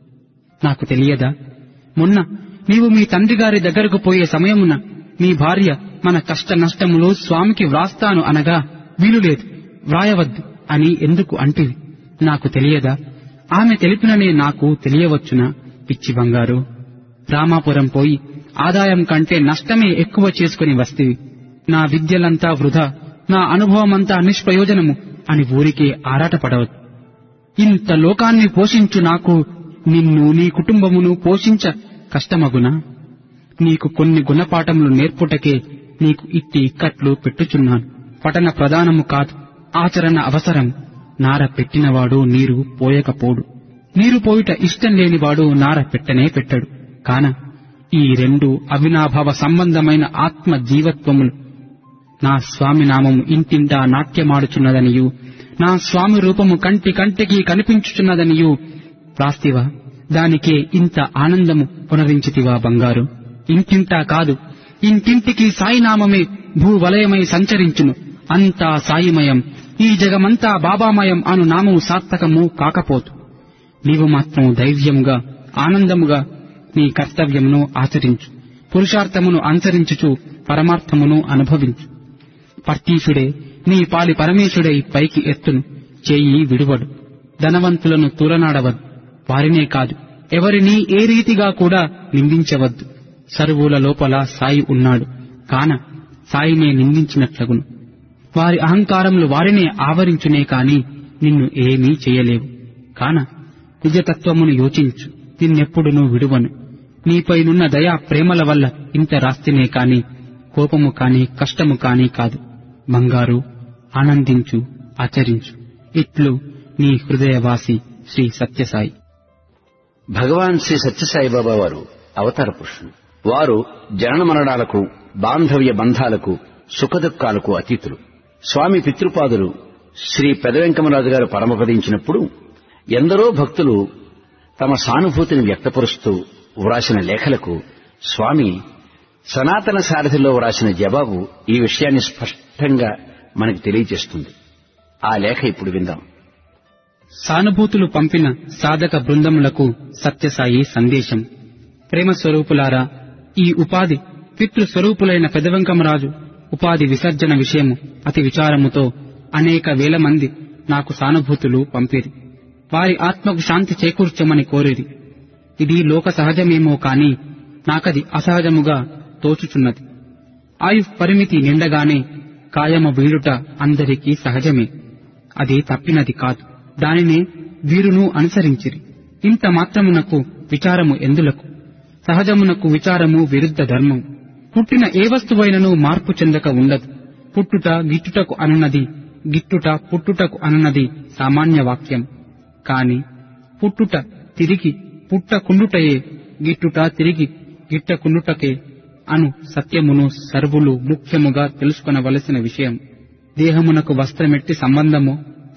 [SPEAKER 7] నాకు తెలియదా మొన్న నీవు మీ తండ్రి గారి దగ్గరకు పోయే సమయమున మీ భార్య మన కష్ట నష్టములు స్వామికి వ్రాస్తాను అనగా వీలులేదు వ్రాయవద్దు అని ఎందుకు అంటివి నాకు తెలియదా ఆమె తెలిపిననే నాకు తెలియవచ్చునా పిచ్చి బంగారు రామాపురం పోయి ఆదాయం కంటే నష్టమే ఎక్కువ చేసుకుని వస్తివి నా విద్యలంతా వృధా నా అనుభవమంతా నిష్ప్రయోజనము అని ఊరికే ఆరాటపడవద్దు ఇంత లోకాన్ని పోషించు నాకు నిన్ను నీ కుటుంబమును పోషించ కష్టమగునా నీకు కొన్ని గుణపాఠములు నేర్పుటకే నీకు ఇట్టి ఇక్కట్లు పెట్టుచున్నాను పఠన ప్రధానము కాదు ఆచరణ అవసరం నార పెట్టినవాడు నీరు పోయకపోడు నీరు పోయుట ఇష్టం లేనివాడు నార పెట్టనే పెట్టడు కాన ఈ రెండు అవినాభావ సంబంధమైన ఆత్మ జీవత్వములు నా స్వామి నామము ఇంటింటా నాట్యమాడుచున్నదనియు నా స్వామి రూపము కంటి కంటికి కనిపించుచున్నదనియు ప్రాస్తివా దానికే ఇంత ఆనందము పునరించితివా బంగారు ఇంటింటా కాదు ఇంటింటికి సాయినామమే భూవలయమై సంచరించును అంతా సాయిమయం ఈ జగమంతా బాబామయం అను నామము సార్థకము కాకపోతు నీవు మాత్రం ధైర్యముగా ఆనందముగా నీ కర్తవ్యమును ఆచరించు పురుషార్థమును అనుసరించుచు పరమార్థమును అనుభవించు పర్తీషుడే నీ పాలి పరమేశుడై పైకి ఎత్తును చేయి విడువడు ధనవంతులను తూలనాడవద్దు వారినే కాదు ఎవరినీ ఏ రీతిగా కూడా నిందించవద్దు సరువుల లోపల సాయి ఉన్నాడు కాన సాయినే నిందించినట్లగును వారి అహంకారములు వారినే ఆవరించునే కాని నిన్ను ఏమీ చేయలేవు కాన నిజతత్వమును యోచించు నిన్నెప్పుడునూ విడువను నీపైనున్న దయా ప్రేమల వల్ల ఇంత రాస్తినే కాని కోపము కాని కష్టము కాని కాదు బంగారు ఆనందించు ఆచరించు ఇట్లు నీ హృదయవాసి శ్రీ సత్యసాయి
[SPEAKER 6] భగవాన్ శ్రీ సత్యసాయిబాబా వారు అవతార పురుషులు వారు జనన మరణాలకు బాంధవ్య బంధాలకు సుఖదుఖాలకు అతీతులు స్వామి పితృపాదులు శ్రీ పెదవెంకమరాజు గారు పరమపదించినప్పుడు ఎందరో భక్తులు తమ సానుభూతిని వ్యక్తపరుస్తూ వ్రాసిన లేఖలకు స్వామి సనాతన సారథిలో వ్రాసిన జవాబు ఈ విషయాన్ని స్పష్టంగా మనకి తెలియజేస్తుంది ఆ లేఖ ఇప్పుడు విందాం
[SPEAKER 7] సానుభూతులు పంపిన సాధక బృందములకు సత్యసాయి సందేశం ప్రేమ స్వరూపులారా ఈ ఉపాధి పితృస్వరూపులైన పెదవెంకమరాజు ఉపాధి విసర్జన విషయము అతి విచారముతో అనేక వేల మంది నాకు సానుభూతులు పంపిరి వారి ఆత్మకు శాంతి చేకూర్చమని కోరిరి ఇది లోక సహజమేమో కాని నాకది అసహజముగా తోచుచున్నది ఆయు పరిమితి నిండగానే కాయము వీడుట అందరికీ సహజమే అది తప్పినది కాదు దానినే వీరును అనుసరించిరి ఇంత మాత్రమునకు విచారము ఎందులకు సహజమునకు విచారము విరుద్ధ ధర్మం పుట్టిన ఏ వస్తువైనను మార్పు చెందక ఉండదు పుట్టుట గిట్టుటకు అనున్నది గిట్టుట పుట్టుటకు అనున్నది సామాన్య వాక్యం కాని పుట్టుట తిరిగి పుట్టకుండుటయే గిట్టుట తిరిగి గిట్టకుండుటకే అను సత్యమును సర్వులు ముఖ్యముగా తెలుసుకొనవలసిన విషయం దేహమునకు వస్త్రమెట్టి సంబంధము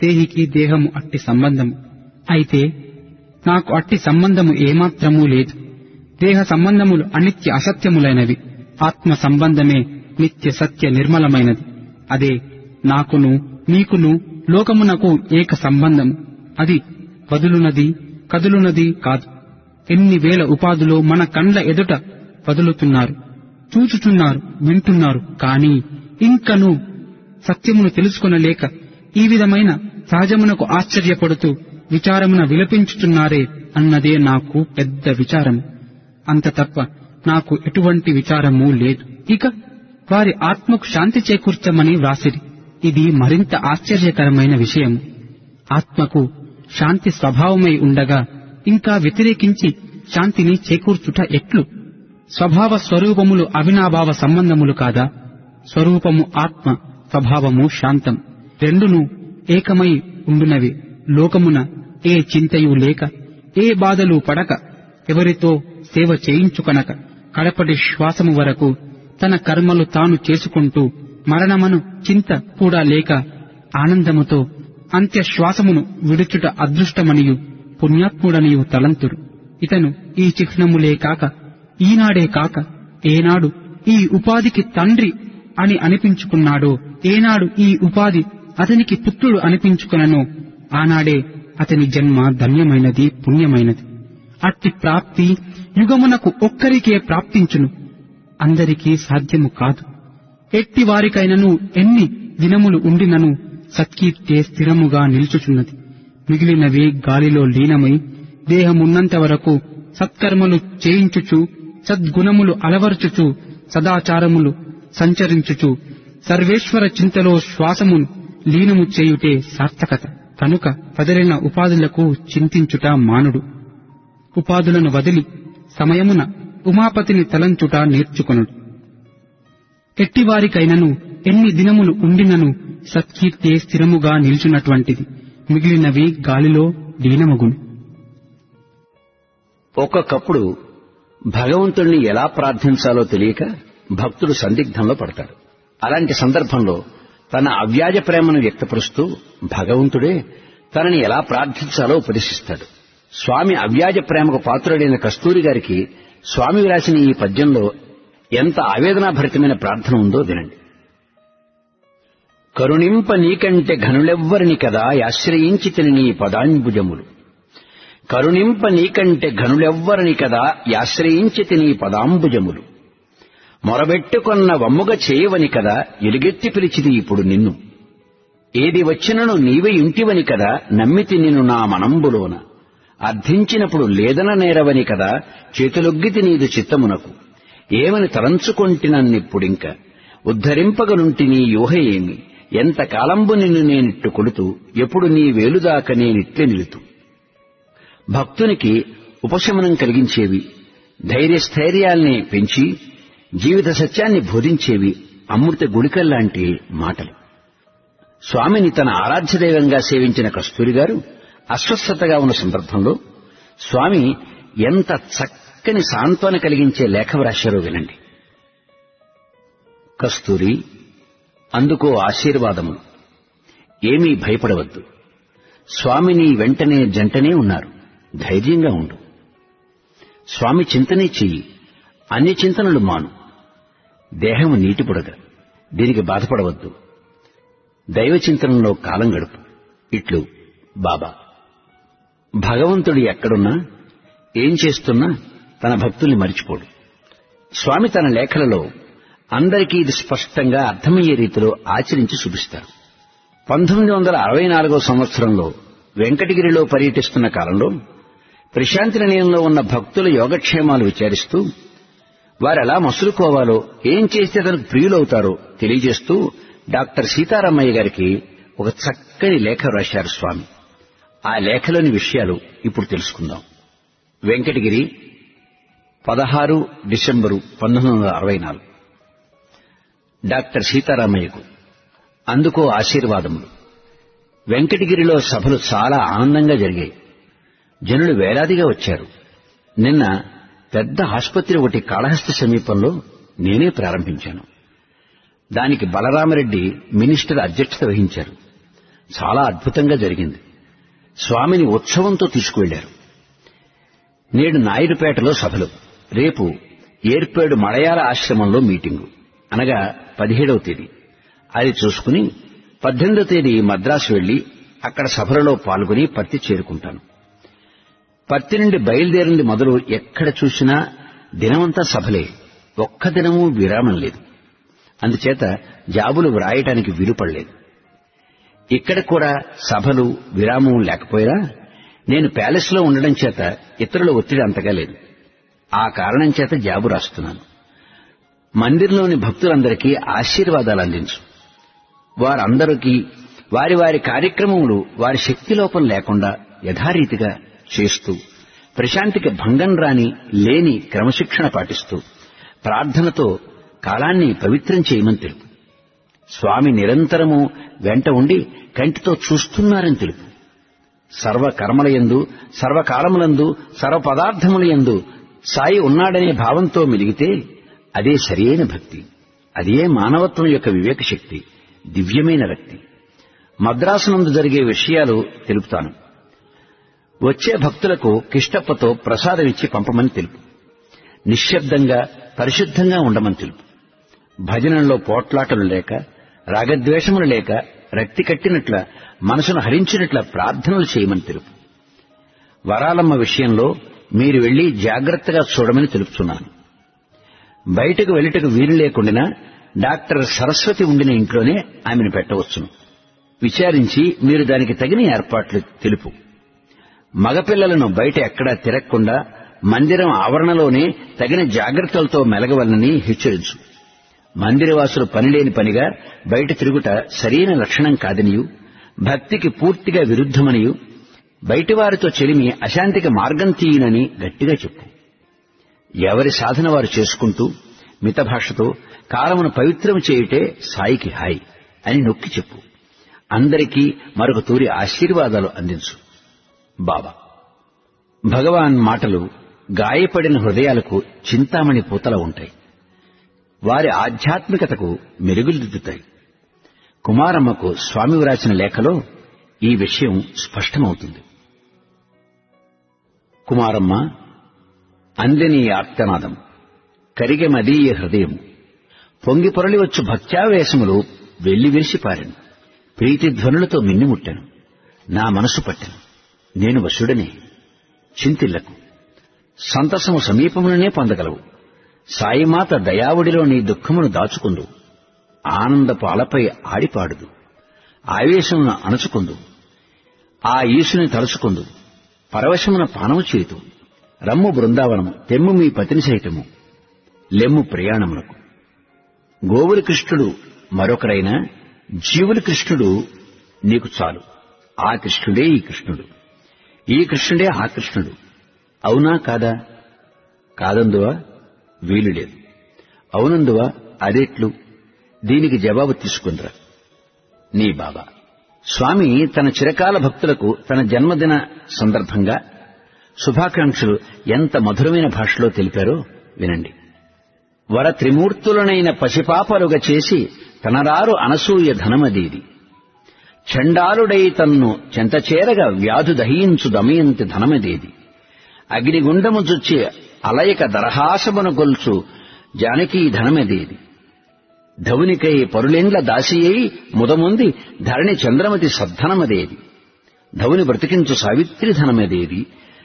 [SPEAKER 7] దేహికి దేహము అట్టి సంబంధము అయితే నాకు అట్టి సంబంధము ఏమాత్రమూ లేదు దేహ సంబంధములు అనిత్య అసత్యములైనవి ఆత్మ సంబంధమే నిత్య సత్య నిర్మలమైనది అదే నాకును నీకును లోకమునకు ఏక సంబంధము అది వదులునది కదులునది కాదు ఎన్ని వేల ఉపాధులో మన కండ్ల ఎదుట వదులుతున్నారు చూచుచున్నారు వింటున్నారు కాని ఇంకను సత్యమును తెలుసుకొనలేక ఈ విధమైన సహజమునకు ఆశ్చర్యపడుతూ విచారమున విలపించుచున్నారే అన్నదే నాకు పెద్ద విచారము అంత తప్ప నాకు ఎటువంటి విచారము లేదు ఇక వారి ఆత్మకు శాంతి చేకూర్చమని వ్రాసిరి ఇది మరింత ఆశ్చర్యకరమైన విషయం ఆత్మకు శాంతి స్వభావమై ఉండగా ఇంకా వ్యతిరేకించి శాంతిని చేకూర్చుట ఎట్లు స్వభావ స్వరూపములు అవినాభావ సంబంధములు కాదా స్వరూపము ఆత్మ స్వభావము శాంతం రెండును ఏకమై ఉండునవి లోకమున ఏ చింతయు లేక ఏ బాధలు పడక ఎవరితో సేవ చేయించుకనక కడపటి శ్వాసము వరకు తన కర్మలు తాను చేసుకుంటూ మరణమను చింత కూడా లేక ఆనందముతో అంత్యశ్వాసమును విడుచుట అదృష్టమనియు పుణ్యాత్ముడనియు తలంతురు ఇతను ఈ చిహ్నములే కాక ఈనాడే కాక ఏనాడు ఈ ఉపాధికి తండ్రి అని అనిపించుకున్నాడో ఏనాడు ఈ ఉపాధి అతనికి పుత్రుడు అనిపించుకుననో ఆనాడే అతని జన్మ ధన్యమైనది పుణ్యమైనది అట్టి ప్రాప్తి యుగమునకు ఒక్కరికే ప్రాప్తించును అందరికీ సాధ్యము కాదు ఎట్టి వారికైనను ఎన్ని దినములు ఉండినను సత్కీర్తే స్థిరముగా నిల్చుచున్నది మిగిలినవి గాలిలో లీనమై దేహమున్నంత వరకు సత్కర్మలు చేయించుచు సద్గుణములు అలవర్చుచు సదాచారములు సంచరించుచు సర్వేశ్వర చింతలో శ్వాసమును లీనము చేయుటే సార్థకత కనుక పదరిన ఉపాధులకు చింతించుట మానుడు ఉపాధులను వదిలి సమయమున ఉమాపతిని తలంచుట నేర్చుకొనుడు ఎట్టివారికైనను ఎన్ని దినములు ఉండినను సత్కీర్తే స్థిరముగా నిల్చున్నటువంటిది మిగిలినవి గాలిలో లీనమగును
[SPEAKER 6] ఒక్కొక్కప్పుడు భగవంతుణ్ణి ఎలా ప్రార్థించాలో తెలియక భక్తుడు సందిగ్ధంలో పడతాడు అలాంటి సందర్భంలో తన అవ్యాజ ప్రేమను వ్యక్తపరుస్తూ భగవంతుడే తనని ఎలా ప్రార్థించాలో ఉపదేశిస్తాడు స్వామి అవ్యాజ ప్రేమకు పాత్రుడైన కస్తూరి గారికి స్వామి రాసిన ఈ పద్యంలో ఎంత ఆవేదనాభరితమైన ప్రార్థన ఉందో వినండి కరుణింప నీకంటే ఘనులెవ్వరిని కదా ఆశ్రయించి తిని నీ పదాంబుజములు కరుణింప నీకంటే ఘనులెవ్వరిని కదా యాశ్రయించి తిని పదాంబుజములు మొరబెట్టుకొన్న వమ్ముగ చేయవని కదా ఎలుగెత్తి పిలిచిది ఇప్పుడు నిన్ను ఏది వచ్చినను నీవే ఇంటివని కదా నమ్మితి నిన్ను నా మనంబులోన అర్థించినప్పుడు లేదన నేరవని కదా చేతులొగ్గితి నీదు చిత్తమునకు ఏమని తలంచుకొంటినన్నిప్పుడింక ఉద్ధరింపగనుంటి నీ యూహ ఏమి ఎంత కాలంబు నిన్ను నేనిట్టు కొడుతూ ఎప్పుడు నీ వేలుదాక నేనిట్లే నిలుతూ భక్తునికి ఉపశమనం కలిగించేవి ధైర్యస్థైర్యాల్ని పెంచి జీవిత సత్యాన్ని బోధించేవి అమృత గుళికల్లాంటి మాటలు స్వామిని తన ఆరాధ్యదైవంగా సేవించిన కస్తూరి గారు అస్వస్థతగా ఉన్న సందర్భంలో స్వామి ఎంత చక్కని సాంత్వన కలిగించే లేఖ వ్రాశారో వినండి కస్తూరి అందుకో ఆశీర్వాదము ఏమీ భయపడవద్దు స్వామిని వెంటనే జంటనే ఉన్నారు ధైర్యంగా ఉండు స్వామి చింతనే చెయ్యి అన్ని చింతనలు మాను దేహము నీటి బుడగ దీనికి బాధపడవద్దు దైవ చింతనలో కాలం గడుపు ఇట్లు బాబా భగవంతుడు ఎక్కడున్నా ఏం చేస్తున్నా తన భక్తుల్ని మరిచిపోడు స్వామి తన లేఖలలో అందరికీ ఇది స్పష్టంగా అర్థమయ్యే రీతిలో ఆచరించి చూపిస్తారు పంతొమ్మిది వందల అరవై నాలుగో సంవత్సరంలో వెంకటగిరిలో పర్యటిస్తున్న కాలంలో ప్రశాంతి నిలయంలో ఉన్న భక్తుల యోగక్షేమాలు విచారిస్తూ వారెలా మసులుకోవాలో ఏం చేస్తే తనకు ప్రియులవుతారో తెలియజేస్తూ డాక్టర్ సీతారామయ్య గారికి ఒక చక్కని లేఖ రాశారు స్వామి ఆ లేఖలోని విషయాలు ఇప్పుడు తెలుసుకుందాం వెంకటగిరి పదహారు డిసెంబరు పంతొమ్మిది వందల అరవై నాలుగు డాక్టర్ సీతారామయ్యకు అందుకో ఆశీర్వాదములు వెంకటగిరిలో సభలు చాలా ఆనందంగా జరిగాయి జనులు వేలాదిగా వచ్చారు నిన్న పెద్ద ఆసుపత్రి ఒకటి కాళహస్తి సమీపంలో నేనే ప్రారంభించాను దానికి బలరామరెడ్డి మినిస్టర్ అధ్యక్షత వహించారు చాలా అద్భుతంగా జరిగింది స్వామిని ఉత్సవంతో తీసుకువెళ్లారు నేడు నాయుడుపేటలో సభలు రేపు ఏర్పేడు మలయాళ ఆశ్రమంలో మీటింగు అనగా పదిహేడవ తేదీ అది చూసుకుని పద్దెనిమిదవ తేదీ మద్రాసు వెళ్లి అక్కడ సభలలో పాల్గొని పత్తి చేరుకుంటాను పత్తి నుండి బయలుదేరింది మొదలు ఎక్కడ చూసినా దినమంతా సభలే ఒక్క దినమూ విరామం లేదు అందుచేత జాబులు వ్రాయటానికి వీలుపడలేదు ఇక్కడ కూడా సభలు విరామం లేకపోయినా నేను ప్యాలెస్ లో ఉండడం చేత ఇతరుల ఒత్తిడి అంతగా లేదు ఆ కారణం చేత జాబు రాస్తున్నాను మందిరంలోని భక్తులందరికీ ఆశీర్వాదాలు అందించు వారందరికీ వారి వారి కార్యక్రమములు వారి శక్తి లోపం లేకుండా యథారీతిగా చేస్తూ ప్రశాంతికి భంగం రాని లేని క్రమశిక్షణ పాటిస్తూ ప్రార్థనతో కాలాన్ని పవిత్రం చేయమని తెలుపు స్వామి నిరంతరము వెంట ఉండి కంటితో చూస్తున్నారని తెలుపు సర్వ కర్మలయందు సర్వకాలములందు సర్వ పదార్థములయందు సాయి ఉన్నాడనే భావంతో మిలిగితే అదే సరియైన భక్తి అదే మానవత్వం యొక్క వివేక శక్తి దివ్యమైన రక్తి మద్రాసునందు జరిగే విషయాలు తెలుపుతాను వచ్చే భక్తులకు కిష్టప్పతో ప్రసాదమిచ్చి పంపమని తెలుపు నిశ్శబ్దంగా పరిశుద్ధంగా ఉండమని తెలుపు భజనల్లో పోట్లాటలు లేక రాగద్వేషములు లేక రక్తి కట్టినట్ల మనసును హరించినట్ల ప్రార్థనలు చేయమని తెలుపు వరాలమ్మ విషయంలో మీరు వెళ్లి జాగ్రత్తగా చూడమని తెలుపుతున్నాను బయటకు వెళ్ళటకు వీలు లేకుండా డాక్టర్ సరస్వతి ఉండిన ఇంట్లోనే ఆమెను పెట్టవచ్చును విచారించి మీరు దానికి తగిన ఏర్పాట్లు తెలుపు మగపిల్లలను బయట ఎక్కడా తిరగకుండా మందిరం ఆవరణలోనే తగిన జాగ్రత్తలతో మెలగవలనని హెచ్చరించు మందిరవాసులు పనిలేని పనిగా బయట తిరుగుట సరైన లక్షణం కాదనియు భక్తికి పూర్తిగా విరుద్ధమనియు బయటివారితో చెలిమి అశాంతికి మార్గం తీయనని గట్టిగా చెప్పు ఎవరి సాధన వారు చేసుకుంటూ మితభాషతో కాలమును పవిత్రం చేయుటే సాయికి హాయి అని నొక్కి చెప్పు అందరికీ మరొక తూరి ఆశీర్వాదాలు అందించు బాబా భగవాన్ మాటలు గాయపడిన హృదయాలకు చింతామణి పూతల ఉంటాయి వారి ఆధ్యాత్మికతకు మెరుగుదిద్దుతాయి కుమారమ్మకు స్వామి వ్రాసిన లేఖలో ఈ విషయం స్పష్టమవుతుంది కుమారమ్మ అందని ఆర్తనాదం కరిగె మదీయ హృదయం పొంగి పొరలి వచ్చు భక్త్యావేశములు వెళ్లి విరిసిపారెను ప్రీతి ధ్వనులతో మిన్నిముట్టాను నా మనసు పట్టాను నేను వశుడనే చింతిల్లకు సంతసము సమీపములనే పొందగలవు సాయిమాత దయావుడిలో నీ దుఃఖమును దాచుకుందు ఆనందపు అలపై ఆడిపాడుదు ఆవేశమును అణచుకుందు ఆ ఈశుని తలుచుకుందు పరవశమున పానము చేతు రమ్ము బృందావనము తెమ్ము మీ పతిని సైతము లెమ్ము ప్రయాణములకు గోవుల కృష్ణుడు మరొకరైనా జీవుల కృష్ణుడు నీకు చాలు ఆ కృష్ణుడే ఈ కృష్ణుడు ఈ కృష్ణుడే ఆ కృష్ణుడు అవునా కాదా కాదందువా వీలు లేదు అవునందువా అదెట్లు దీనికి జవాబు తీసుకుందిరా నీ బాబా స్వామి తన చిరకాల భక్తులకు తన జన్మదిన సందర్భంగా శుభాకాంక్షలు ఎంత మధురమైన భాషలో తెలిపారో వినండి వర త్రిమూర్తులనైన పసిపాపలుగా చేసి తనరారు అనసూయ ధనమదీది చండాలుడై తన్ను చెంతచేరగా వ్యాధు దహించు దమయంతి ధనమదేది అగ్నిగుండము చుచ్చి అలయక దరహాసమును గొల్చు జానకీ ధనమదేది ధవునికై పరులేండ్ల దాసియై ముదముంది ధరణి చంద్రమతి సద్ధనమదేది ధవుని బ్రతికించు సావిత్రి ధనమదేది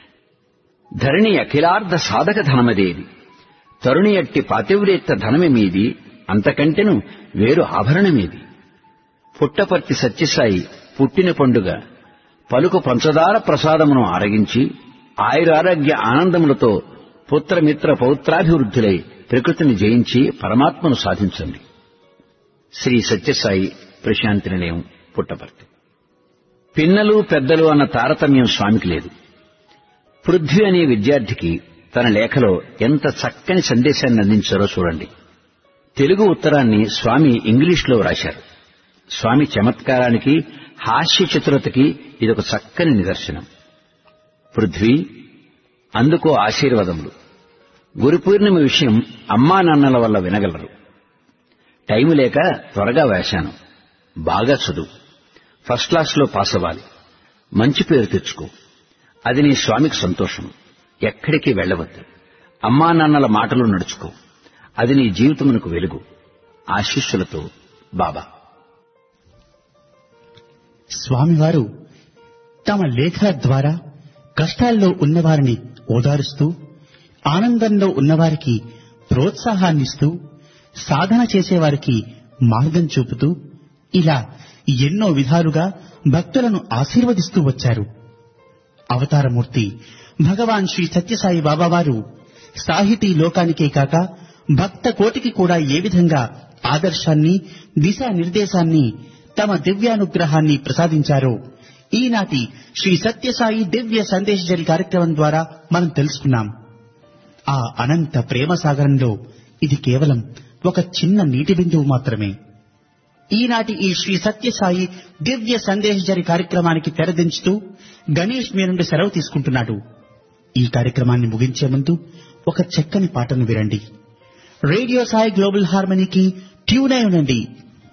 [SPEAKER 6] ధరణి అఖిలార్ధ సాధక ధనమదేది తరుణి అట్టి పాతివ్రేత్త ధనమే మీది అంతకంటెను వేరు ఆభరణమేది పుట్టపర్తి సత్యసాయి పుట్టిన పండుగ పలుకు పంచదార ప్రసాదమును ఆరగించి ఆయురారోగ్య ఆనందములతో పుత్రమిత్ర పౌత్రాభివృద్ధులై ప్రకృతిని జయించి పరమాత్మను సాధించండి శ్రీ సత్యసాయి ప్రశాంతి నిలయం పుట్టపర్తి పిన్నలు పెద్దలు అన్న తారతమ్యం స్వామికి లేదు పృథ్వీ అనే విద్యార్థికి తన లేఖలో ఎంత చక్కని సందేశాన్ని అందించారో చూడండి తెలుగు ఉత్తరాన్ని స్వామి ఇంగ్లీష్లో రాశారు స్వామి చమత్కారానికి హాస్య చతురతకి ఇదొక చక్కని నిదర్శనం పృథ్వీ అందుకో ఆశీర్వాదములు గురు పూర్ణిమ విషయం అమ్మా నాన్నల వల్ల వినగలరు టైము లేక త్వరగా వేశాను బాగా చదువు ఫస్ట్ క్లాస్లో పాస్ అవ్వాలి మంచి పేరు తెచ్చుకో అది నీ స్వామికి సంతోషం ఎక్కడికి వెళ్ళవద్దు అమ్మా నాన్నల మాటలు నడుచుకో అది నీ జీవితమునకు వెలుగు ఆశీస్సులతో బాబా
[SPEAKER 1] స్వామివారు తమ లేఖల ద్వారా కష్టాల్లో ఉన్నవారిని ఓదారుస్తూ ఆనందంలో ఉన్నవారికి ప్రోత్సాహాన్నిస్తూ సాధన చేసేవారికి మార్గం చూపుతూ ఇలా ఎన్నో విధాలుగా భక్తులను ఆశీర్వదిస్తూ వచ్చారు అవతారమూర్తి భగవాన్ శ్రీ సత్యసాయి బాబా వారు సాహితీ లోకానికే కాక భక్త కోటికి కూడా ఏ విధంగా ఆదర్శాన్ని దిశానిర్దేశాన్ని తమ దివ్యానుగ్రహాన్ని ప్రసాదించారో ఈనాటి శ్రీ సత్యసాయి దివ్య సందేశజరి కార్యక్రమం ద్వారా మనం తెలుసుకున్నాం ఆ అనంత ప్రేమ సాగరంలో ఇది కేవలం ఒక చిన్న నీటి బిందువు మాత్రమే ఈనాటి ఈ శ్రీ సత్యసాయి దివ్య సందేశజరి కార్యక్రమానికి తెరదించుతూ గణేష్ మీ నుండి సెలవు తీసుకుంటున్నాడు ఈ కార్యక్రమాన్ని ముగించే ముందు ఒక చక్కని పాటను వినండి రేడియో సాయి గ్లోబల్ హార్మనీకి ట్యూన్ అయి ఉండండి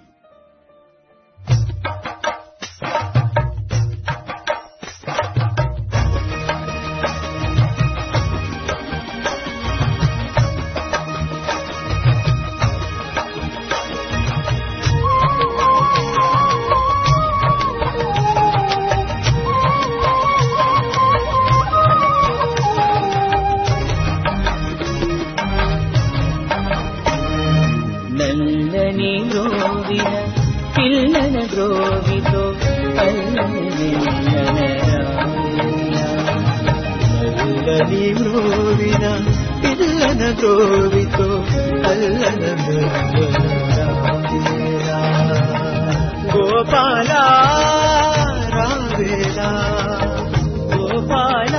[SPEAKER 9] నల్లని గ్రోవిన పిల్లన గ్రోవితో నల్లని గ్రోవిన పిల్లన గ్రోవితో అల్లన గోపాల రావేలా గోపాల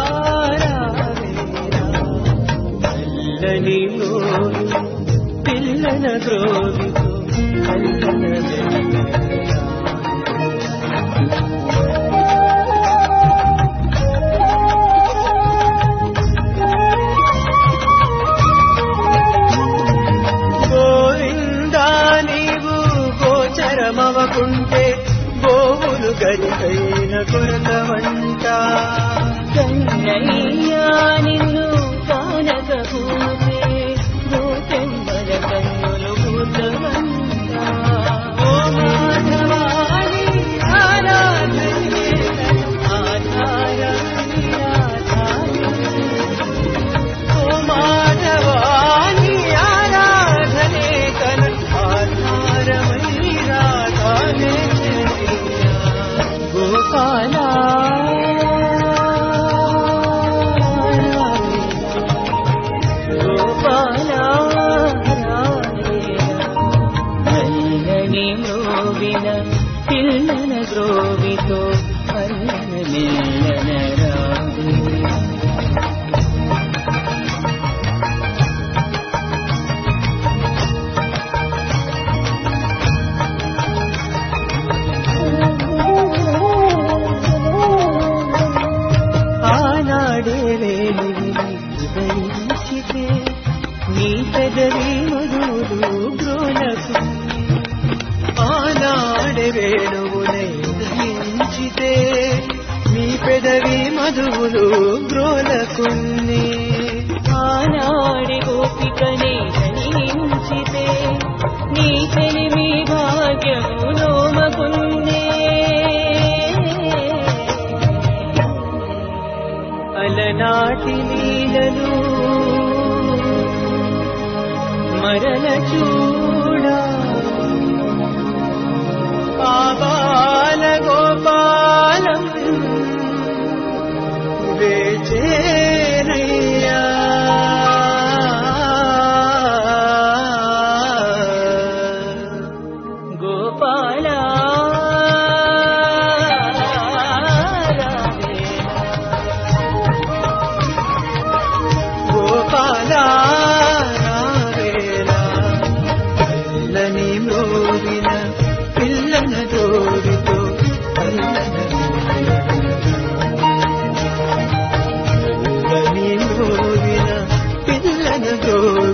[SPEAKER 9] రావేలా నల్లని గ్రోవిన పిల్లన గ్రోవితో అల్లన గోవిందా నీవు గోచరమవకుంటే గోవులు గరికైన కొరతవంట కన్నయ్యా నిన్ను కానకపోతే గోపెంబల కన్నులు భూతవంత ఓ మాధవాని ఆరాధనే ఆధారమని ఆధారమే ఓ మాధవాని ఆరాధనే కన ఆధారమై రాధానే గోపాల గోపాల నల్లని మ్రోవిన పిల్లన గ్రోవితో అల్లన మెల్లన రావే ఆనాడే వేలివి హృదయించితే నీ పెదవి మధులు గ్రోలకు ఆనాడే వేణువునై దయించితే నీ పెదవి మధువులు గ్రోలకున్ని ఆనాడి గోపికనే దయించితే నీ తెలివి భాగ్యము నోమకున్నే అలనాటి లీలలు మరల చూడా పాపాల గోపాలం వేచేనయ్యా గోపాల గోపాల రావేలా పిల్లని మ్రోవిన పిల్లన జోడితో పిల్లని మ్రోవిన పిల్లన జోడి